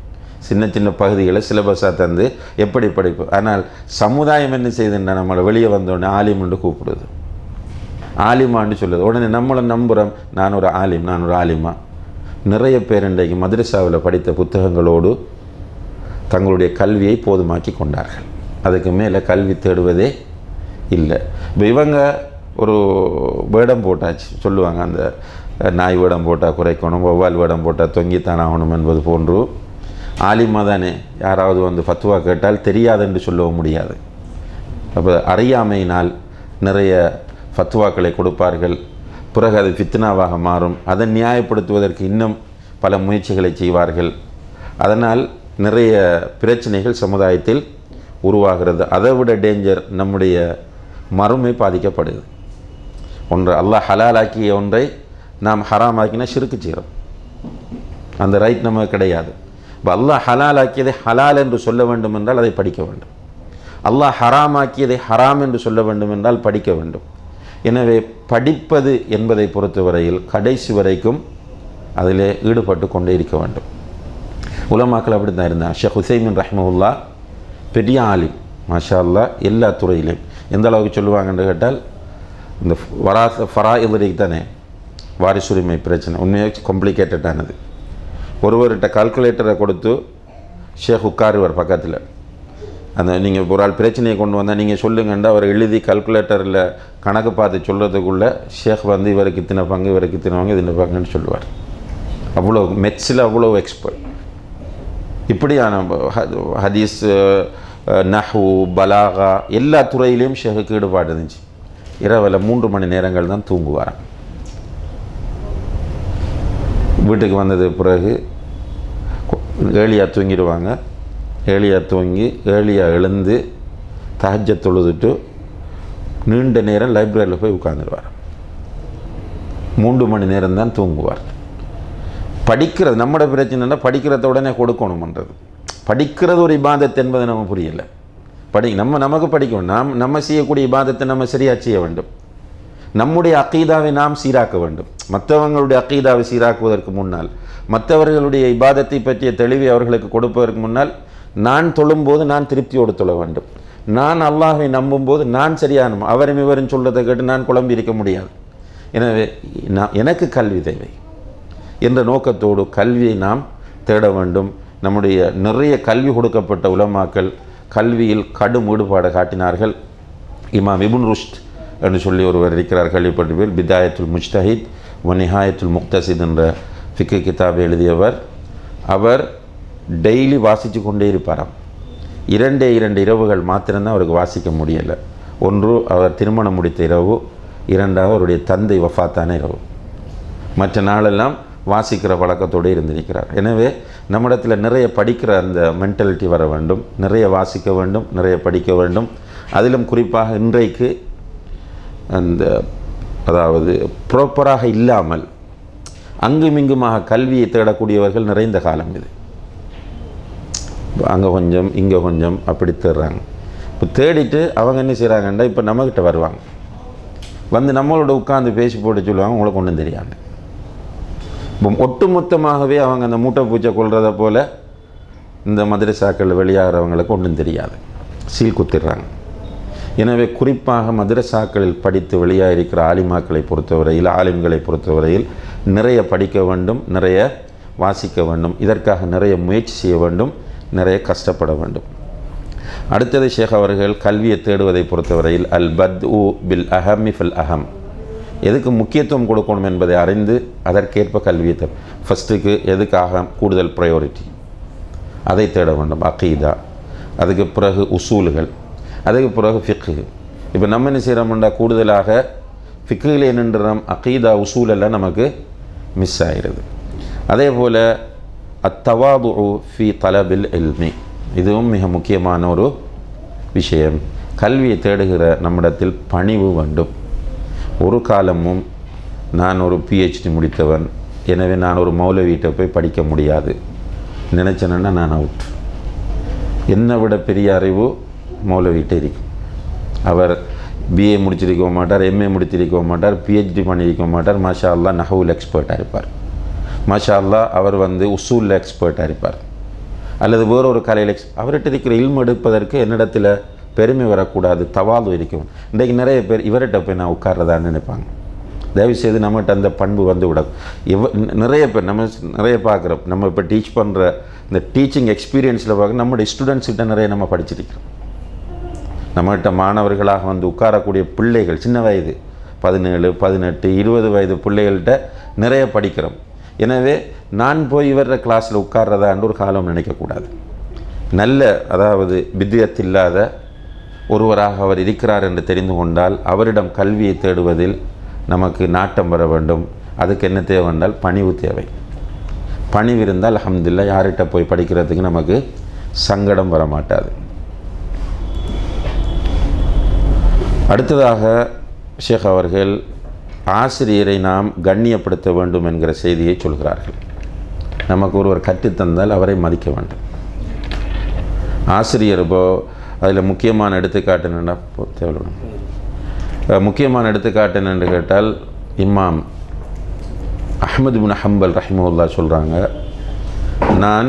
சின்ன சின்ன பகுதிகளை சிலபஸாக தந்து எப்படி படிப்பு ஆனால் சமுதாயம் என்ன செய்யுதுன்னா நம்மளை வெளியே வந்தோடனே ஆலிம்னு கூப்பிடுது ஆலிமான்னு சொல்லுது உடனே நம்மளை நம்புகிறோம் நான் ஒரு ஆலிம் நான் ஒரு ஆலிமா நிறைய பேர் இன்றைக்கு மദ്രസാவில் படித்த புத்தகங்களோடு தங்களுடைய கல்வியை போதுமாக்கி கொண்டார்கள் அதுக்கு மேலே கல்வி தேடுவதே இல்லை இப்போ இவங்க ஒரு வேடம் போட்டாச்சு சொல்லுவாங்க அந்த நாய் வேடம் போட்டால் குறைக்கணும் வௌவால் வேடம் போட்டால் தொங்கித்தான் ஆகணும் என்பது போன்று ஆலிமா தானே யாராவது வந்து ஃபத்துவா கேட்டால் தெரியாது என்று சொல்லவும் முடியாது அப்போ அறியாமையினால் நிறைய ஃபத்வாக்களை கொடுப்பார்கள் பிறகு அது ஃபித்னாவாக மாறும் அதை நியாயப்படுத்துவதற்கு இன்னும் பல முயற்சிகளை செய்வார்கள் அதனால் நிறைய பிரச்சனைகள் சமுதாயத்தில் உருவாகிறது அதை விட டேஞ்சர் நம்முடைய மறுமை பாதிக்கப்படுது ஒன்று அல்லாஹ் ஹலாலாக்கிய ஒன்றை நாம் ஹராமாக்கினா சிறுக்கு செய்கிறோம் அந்த ரைட் நமக்கு கிடையாது இப்போ அல்லாஹ் ஹலாலாக்கியதை ஹலால் என்று சொல்ல வேண்டும் என்றால் அதை படிக்க வேண்டும் அல்லாஹ் ஹராமாக்கியதை ஹராம் என்று சொல்ல வேண்டும் என்றால் படிக்க வேண்டும் எனவே படிப்பது என்பதை பொறுத்தவரையில் கடைசி வரைக்கும் அதில் ஈடுபட்டு கொண்டே இருக்க வேண்டும் உலமாக்கள் அப்படி தான் இருந்தாங்க ஷேக் ஹுசைமின் ரஹ்மவுல்லா பெரிய ஆலிம் மாஷா அல்லா எல்லா துறையிலையும் எந்த அளவுக்கு சொல்லுவாங்கன்னு கேட்டால் இந்த வரா ஃபரா இதுக்கு தானே வாரிசுரிமை பிரச்சனை உண்மையாக காம்ப்ளிகேட்டடானது ஒருவர்கிட்ட கால்குலேட்டரை கொடுத்து ஷேக் உட்காருவார் பக்கத்தில் அந்த நீங்கள் ஒரு ஆள் பிரச்சனையை கொண்டு வந்தால் நீங்கள் சொல்லுங்கண்டா அவர் எழுதி கால்குலேட்டரில் கணக்கு பார்த்து சொல்கிறதுக்குள்ளே ஷேக் வந்து இவருக்கு இத்தனை பங்கு இவருக்கு இத்தனை பங்கு இத்தனை பங்குன்னு சொல்லுவார் அவ்வளோ மெட்ஸில் அவ்வளோ எக்ஸ்பர்ட் இப்படியான ஹ- ஹதீஸ் அஹ், நஹு பலாகா எல்லா துறையிலையும் ஷேகுக்கு ஈடுபாடு இருந்துச்சு இரவில் மூன்று மணி நேரங்கள் தான் தூங்குவாராம் வீட்டுக்கு வந்தது பிறகு ஏழியாக தூங்கிடுவாங்க ஏழியாக தூங்கி ஏழியாக எழுந்து தஹஜ்ஜ தொழுதுட்டு நீண்ட நேரம் லைப்ரரியில் போய் உட்காந்துருவார் மூன்று மணி நேரம் தான் தூங்குவார் படிக்கிறது நம்மட பிரச்சனைனா படிக்கிறத உடனே கொடுக்கணுமன்றது படிக்கிறது ஒரு இபாதத் என்பது நம்ம புரியல படி நம்ம நமக்கு படிக்கணும் நாம் நம்ம செய்யக்கூடிய இபாதத்தை நம்ம சரியாக செய்ய வேண்டும் நம்முடைய அக்கீதாவை நாம் சீராக்க வேண்டும் மற்றவங்களுடைய அக்கீதாவை சீராக்குவதற்கு முன்னால் மற்றவர்களுடைய இபாதத்தை பற்றிய தெளிவை அவர்களுக்கு கொடுப்பதற்கு முன்னால் நான் தொழும்போது நான் திருப்தியோடு தொழ வேண்டும் நான் அல்லாஹை நம்பும்போது நான் சரியான அவரும் இவரும் சொல்றதை கேட்டு நான் குழம்பி இருக்க முடியாது எனவே நான் எனக்கு கல்வி தேவை என்ற நோக்கத்தோடு கல்வியை நாம் தேட வேண்டும் நம்முடைய நிறைய கல்வி கொடுக்கப்பட்ட உலமாக்கள் கல்வியில் கடும் ஈடுபாடு காட்டினார்கள் இமாம் இபுன் ருஷ்ட் என்று சொல்லி ஒருவர் இருக்கிறார் கேள்விப்பட்டிருப்பீர் பிதாயத்துல் முஜ்தஹித் வ நிஹாயத்துல் முக்தசித் என்ற ஃபிக்கு கிதாப் எழுதியவர் அவர் டெய்லி வாசித்து கொண்டே இருப்பாராம் இரண்டே இரண்டு இரவுகள் மாத்திரம்தான் அவருக்கு வாசிக்க முடியலை ஒன்று அவர் திருமணம் முடித்த இரவு இரண்டாவது அவருடைய தந்தை வஃபாத்தான இரவு மற்ற நாளெல்லாம் வாசிக்கிற பழக்கத்தோடு இருந்திருக்கிறார் எனவே நம்மிடத்தில் நிறைய படிக்கிற அந்த மென்டாலிட்டி வர வேண்டும் நிறைய வாசிக்க வேண்டும் நிறைய படிக்க வேண்டும் அதிலும் குறிப்பாக இன்றைக்கு அந்த அதாவது ப்ராப்பராக இல்லாமல் அங்குமிங்குமாக கல்வியை தேடக்கூடியவர்கள் நிறைந்த காலம் இது அங்கே கொஞ்சம் இங்கே கொஞ்சம் அப்படி தேடுறாங்க இப்போ தேடிட்டு அவங்க என்ன செய்கிறாங்கன்னா இப்போ நம்மக்கிட்ட வருவாங்க வந்து நம்மளோட உட்காந்து பேசி போட்டு சொல்லுவாங்க உங்களுக்கு ஒன்றும் தெரியாது இப்போ ஒட்டுமொத்தமாகவே அவங்க அந்த மூட்டை பூச்சை கொள்றதை போல் இந்த மதுரசாக்கள் வெளியாகிறவங்களுக்கு ஒன்றும் தெரியாது சீல் குத்திடுறாங்க எனவே குறிப்பாக மதுரசாக்களில் படித்து வெளியாகிருக்கிற ஆலிமாக்களை பொறுத்தவரையில் ஆலிம்களை பொறுத்தவரையில் நிறைய படிக்க வேண்டும் நிறைய வாசிக்க வேண்டும் இதற்காக நிறைய முயற்சி செய்ய வேண்டும் நிறைய கஷ்டப்பட வேண்டும் அடுத்தது ஷேக் அவர்கள் கல்வியை தேடுவதை பொறுத்தவரையில் அல் பத் உ பில் அஹமி ஃபில் அஹம் எதுக்கு முக்கியத்துவம் கொடுக்கணும் என்பதை அறிந்து அதற்கேற்ப கல்வியை தேவை ஃபஸ்ட்டுக்கு எதுக்காக கூடுதல் ப்ரையாரிட்டி அதை தேட வேண்டும் அகீதா அதுக்கு பிறகு உசூல்கள் அதுக்கு பிறகு ஃபிக்கு இப்போ நம்ம என்ன செய்கிறோம்னா கூடுதலாக ஃபிக்கிலே நின்றுறோம் அகீதா உசூல் எல்லாம் நமக்கு மிஸ் ஆயிடுது அதே போல் அத்தவாபு ஃபி தலபில் எல்மி இதுவும் மிக முக்கியமான ஒரு விஷயம் கல்வியை தேடுகிற நம்மிடத்தில் பணிவு வேண்டும் ஒரு காலமும் நான் ஒரு பிஹெச்டி முடித்தவன் எனவே நான் ஒரு மௌலவீட்டை போய் படிக்க முடியாது நினச்சேன்னா நான் அவுட் என்னை விட பெரிய அறிவு மௌலவீட்டை இருக்கும் அவர் பிஏ முடிச்சிருக்க மாட்டார் எம்ஏ முடிச்சிருக்க மாட்டார் பிஹெச்டி பண்ணியிருக்க மாட்டார் மாஷா அல்லா நஹவுல் எக்ஸ்பர்ட்டாக இருப்பார் மாஷா அல்லா அவர் வந்து உசூலில் எக்ஸ்பர்ட்டாக இருப்பார் அல்லது வேறொரு கலையில் ex- அவர்கிட்ட இருக்கிற இல்மு எடுப்பதற்கு என்னிடத்தில் பெருமை வரக்கூடாது தவாது இருக்கும் இன்றைக்கு நிறைய பேர் இவர்கிட்ட போய் நான் உட்கார்றதான்னு நினைப்பாங்க தயவு செய்து நம்மகிட்ட அந்த பண்பு வந்து விட இவ ந- நிறைய பேர் நம்ம ஸ்- நிறைய பார்க்குறோம் நம்ம இப்போ டீச் பண்ணுற இந்த டீச்சிங் எக்ஸ்பீரியன்ஸில் பார்க்க நம்முடைய ஸ்டூடெண்ட்ஸ் கிட்ட நிறைய நம்ம படிச்சிருக்கிறோம் நம்மகிட்ட மாணவர்களாக வந்து உட்காரக்கூடிய பிள்ளைகள் சின்ன வயது பதினேழு பதினெட்டு இருபது வயது பிள்ளைகள்கிட்ட நிறைய படிக்கிறோம் எனவே நான் போய் இவர கிளாஸில் உட்கார்றதான்னு ஒரு காலம் நினைக்கக்கூடாது நல்ல அதாவது வித்தியத் இல்லாத ஒருவராக அவர் இருக்கிறார் என்று தெரிந்து கொண்டால் அவரிடம் கல்வியை தேடுவதில் நமக்கு நாட்டம் வர வேண்டும் அதுக்கு என்ன தேவை என்றால் பணிவு தேவை பணிவு இருந்தால் அல்ஹம்துலில்லாஹ் யார்கிட்ட போய் படிக்கிறதுக்கு நமக்கு சங்கடம் வர மாட்டாது அடுத்ததாக ஷேக் அவர்கள் ஆசிரியரை நாம் கண்ணியப்படுத்த வேண்டும் என்கிற செய்தியை சொல்கிறார்கள் நமக்கு ஒருவர் கற்றுத்தந்தால் அவரை மதிக்க வேண்டும் ஆசிரியர் இப்போ அதில் முக்கியமான எடுத்துக்காட்டு என்னென்னா தேவைப்படும் அஹ் முக்கியமான எடுத்துக்காட்டு என்னென்று கேட்டால் இமாம் அஹ்மது பின் ஹம்பல் ரஹிமவுல்லா சொல்கிறாங்க நான்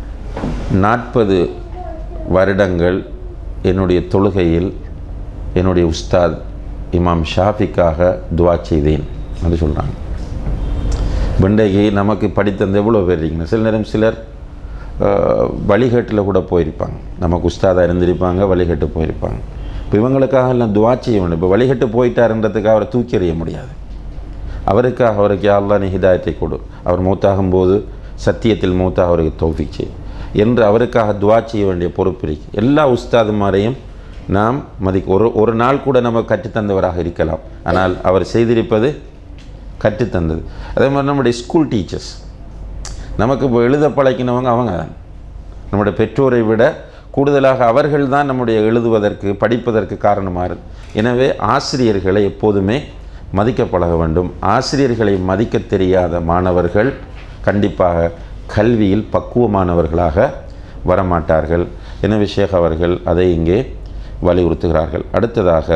நாற்பது வருடங்கள் என்னுடைய தொழுகையில் என்னுடைய உஸ்தாத் இமாம் ஷாஃபிக்காக துவா செய்தேன் என்று சொல்கிறாங்க பண்டைக்கு நமக்கு படித்தந்த எவ்வளோ பேர் இருக்கீங்க சில நேரம் சிலர் அஹ், வழிகேட்டில் கூட போயிருப்பாங்க நமக்கு உஸ்தாதாக இருந்திருப்பாங்க வழிகட்டு போயிருப்பாங்க இப்போ இவங்களுக்காக எல்லாம் துவா செய்ய வேண்டும் இப்போ வழிகட்டு போயிட்டாருன்றதுக்காக அவரை தூக்கி எறிய முடியாது அவருக்காக அவருக்கு யாரெல்லாம் நீ ஹிதாயத்தை கொடு அவர் மூத்தாகும்போது சத்தியத்தில் மூத்தாக அவருக்கு தௌஃபிக் செய் என்று அவருக்காக துவா செய்ய வேண்டிய பொறுப்பு இருக்கு எல்லா உஸ்தாதுமாரையும் நாம் மதிக்க ஒரு ஒரு நாள் கூட நம்ம கற்றுத்தந்தவராக இருக்கலாம் ஆனால் அவர் செய்திருப்பது கற்றுத்தந்தது அதே மாதிரி நம்முடைய ஸ்கூல் டீச்சர்ஸ் நமக்கு இப்போ எழுத பழக்கினவங்க அவங்க தான் நம்முடைய பெற்றோரை விட கூடுதலாக அவர்கள் தான் நம்முடைய எழுதுவதற்கு படிப்பதற்கு காரணமாக இருக்கு எனவே ஆசிரியர்களை எப்போதுமே மதிக்க பழக வேண்டும் ஆசிரியர்களை மதிக்க தெரியாத மாணவர்கள் கண்டிப்பாக கல்வியில் பக்குவமானவர்களாக வரமாட்டார்கள் எனவே ஷேக் அவர்கள் அதை இங்கே வலியுறுத்துகிறார்கள் அடுத்ததாக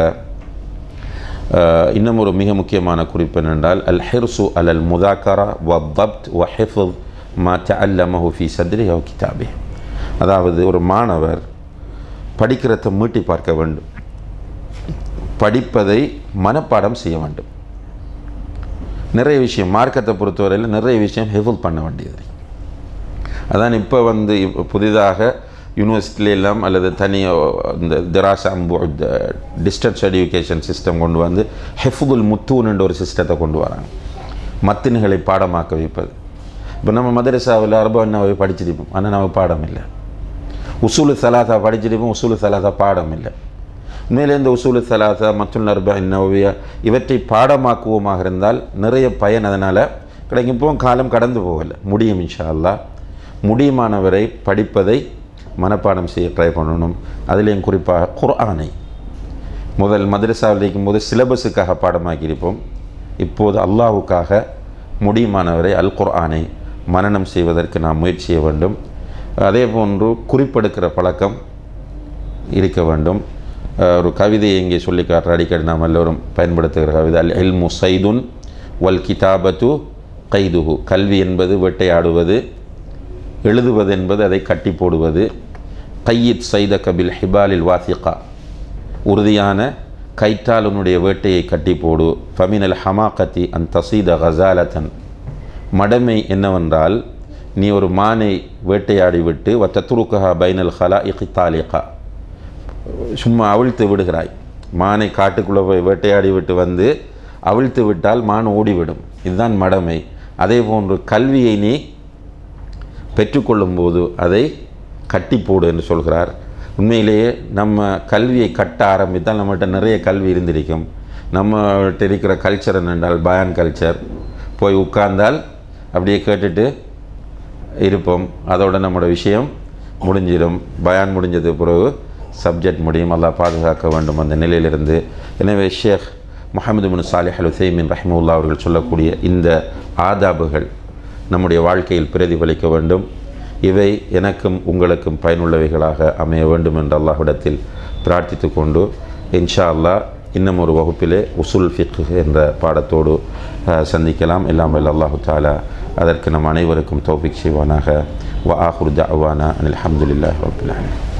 அஹ், இன்னும் ஒரு மிக முக்கியமான குறிப்பு என்னென்றால் அல் ஹிர்சு அலல் முதாக்கரா வ தப்த் வ ஹிஃபுல் மா தஅல்லமஹு ஃபி சத்ரி அவ் கிதாபி அதாவது ஒரு மாணவர் படிக்கிறதை மீட்டி பார்க்க வேண்டும் படிப்பதை மனப்பாடம் செய்ய வேண்டும் நிறைய விஷயம் மார்க்கத்தை பொறுத்தவரையில் நிறைய விஷயம் ஹெஃபுல் பண்ண வேண்டியது இருக்கு. அதான் இப்போ வந்து இப்ப புதிதாக யூனிவர்சிட்டியில எல்லாம் அல்லது தனி இந்த திராசா டிஸ்டன்ஸ் எஜுகேஷன் சிஸ்டம் கொண்டு வந்து ஹெஃபுதுல் முத்தூன்ன்ற ஒரு சிஸ்டத்தை கொண்டு வராங்க மத்தின்களை பாடமாக்க வைப்பது இப்போ நம்ம மதரசாவில் அரபாவை படிச்சிருப்போம் ஆனால் நம்ம பாடம் இல்லை உசூலு சலாத்தா படிச்சிருப்போம் உசூலு சலாத்தா பாடம் இல்லை உண்மையிலே இந்த உசூலு சலாத்தா மற்றும் நர்பா நவ்யா இவற்றை பாடமாக்குவோமாக இருந்தால் நிறைய பயன் அதனால் கிடைக்கும் இப்போ காலம் கடந்து போகலை முடியும் இன்ஷா அல்லாஹ் முடியுமானவரை படிப்பதை மனப்பாடம் செய்ய ட்ரை பண்ணணும் அதுலேயும் குறிப்பாக குர்ஆனை முதல் மதரசாவில் இருக்கும்போது சிலபஸுக்காக பாடமாக்கியிருப்போம் இப்போது அல்லாஹுக்காக முடியுமானவரை அல் குர்ஆனை மனனம் செய்வதற்கு நாம் முயற்சி செய்ய வேண்டும் அதே போன்று குறிப்பெடுக்கிற பழக்கம் இருக்க வேண்டும் அஹ் ஒரு கவிதையை இங்கே சொல்லி காட்டுற அடிக்கடி நாம் எல்லோரும் பயன்படுத்துகிற கவிதை அல் இல்மு சைதுன் வல் கிதாபத்து கைதுஹு கல்வி என்பது வேட்டையாடுவது எழுதுவது என்பது அதை கட்டி போடுவது கையித் சைத கபில் ஹிபாலில் வாசிகா உறுதியான கைத்தாளனுடைய வேட்டையை கட்டி போடு ஃபமினல் ஹமாகத்தி அன் தசீத கசாலத்தன் மடமை என்னவென்றால் நீ ஒரு மானை வேட்டையாடி விட்டு வத்தத்துருக்கஹா பைனல் ஹலா இகித்தாலிகா சும்மா அவிழ்த்து விடுகிறாய் மானை காட்டுக்குள்ளே போய் வேட்டையாடி விட்டு வந்து அவிழ்த்து விட்டால் மான் ஓடிவிடும் இதுதான் மடமை அதே போன்று கல்வியை நீ பெற்றுக்கொள்ளும்போது அதை கட்டி போடு என்று சொல்கிறார் உண்மையிலேயே நம்ம கல்வியை கட்ட ஆரம்பித்தால் நம்மகிட்ட நிறைய கல்வி இருந்திருக்கும் நம்மகிட்ட இருக்கிற கல்ச்சர் என்னென்றால் பயான் கல்ச்சர் போய் உட்கார்ந்தால் அப்படியே கேட்டுட்டு இருப்போம் அதோட நம்மளோட விஷயம் முடிஞ்சிடும் பயான் முடிஞ்சது பிறகு சப்ஜெக்ட் முடியும் அல்லாஹ் பாதுகாக்க வேண்டும் அந்த நிலையிலிருந்து எனவே ஷேக் முஹம்மது பின் சாலிஹ் அல் உசைமின் ரஹ்முல்லா அவர்கள் சொல்லக்கூடிய இந்த ஆதாபுகள் நம்முடைய வாழ்க்கையில் பிரதிபலிக்க வேண்டும் இவை எனக்கும் உங்களுக்கும் பயனுள்ளவைகளாக அமைய வேண்டும் என்ற அல்லாஹ்விடத்தில் பிரார்த்தித்து கொண்டு இன்ஷா அல்லாஹ் இன்னும் ஒரு வகுப்பிலே உசுல் ஃபிக் என்ற பாடத்தோடு அஹ், சந்திக்கலாம் எல்லாம் வல்ல அல்லாஹு தாலா அதற்கு நம் அனைவருக்கும் தௌஃபிக் செய்வானாக வ ஆஹுர் தஅவானா அனில் அல்ஹம்துலில்லாஹி ரப்பில் ஆலமீன்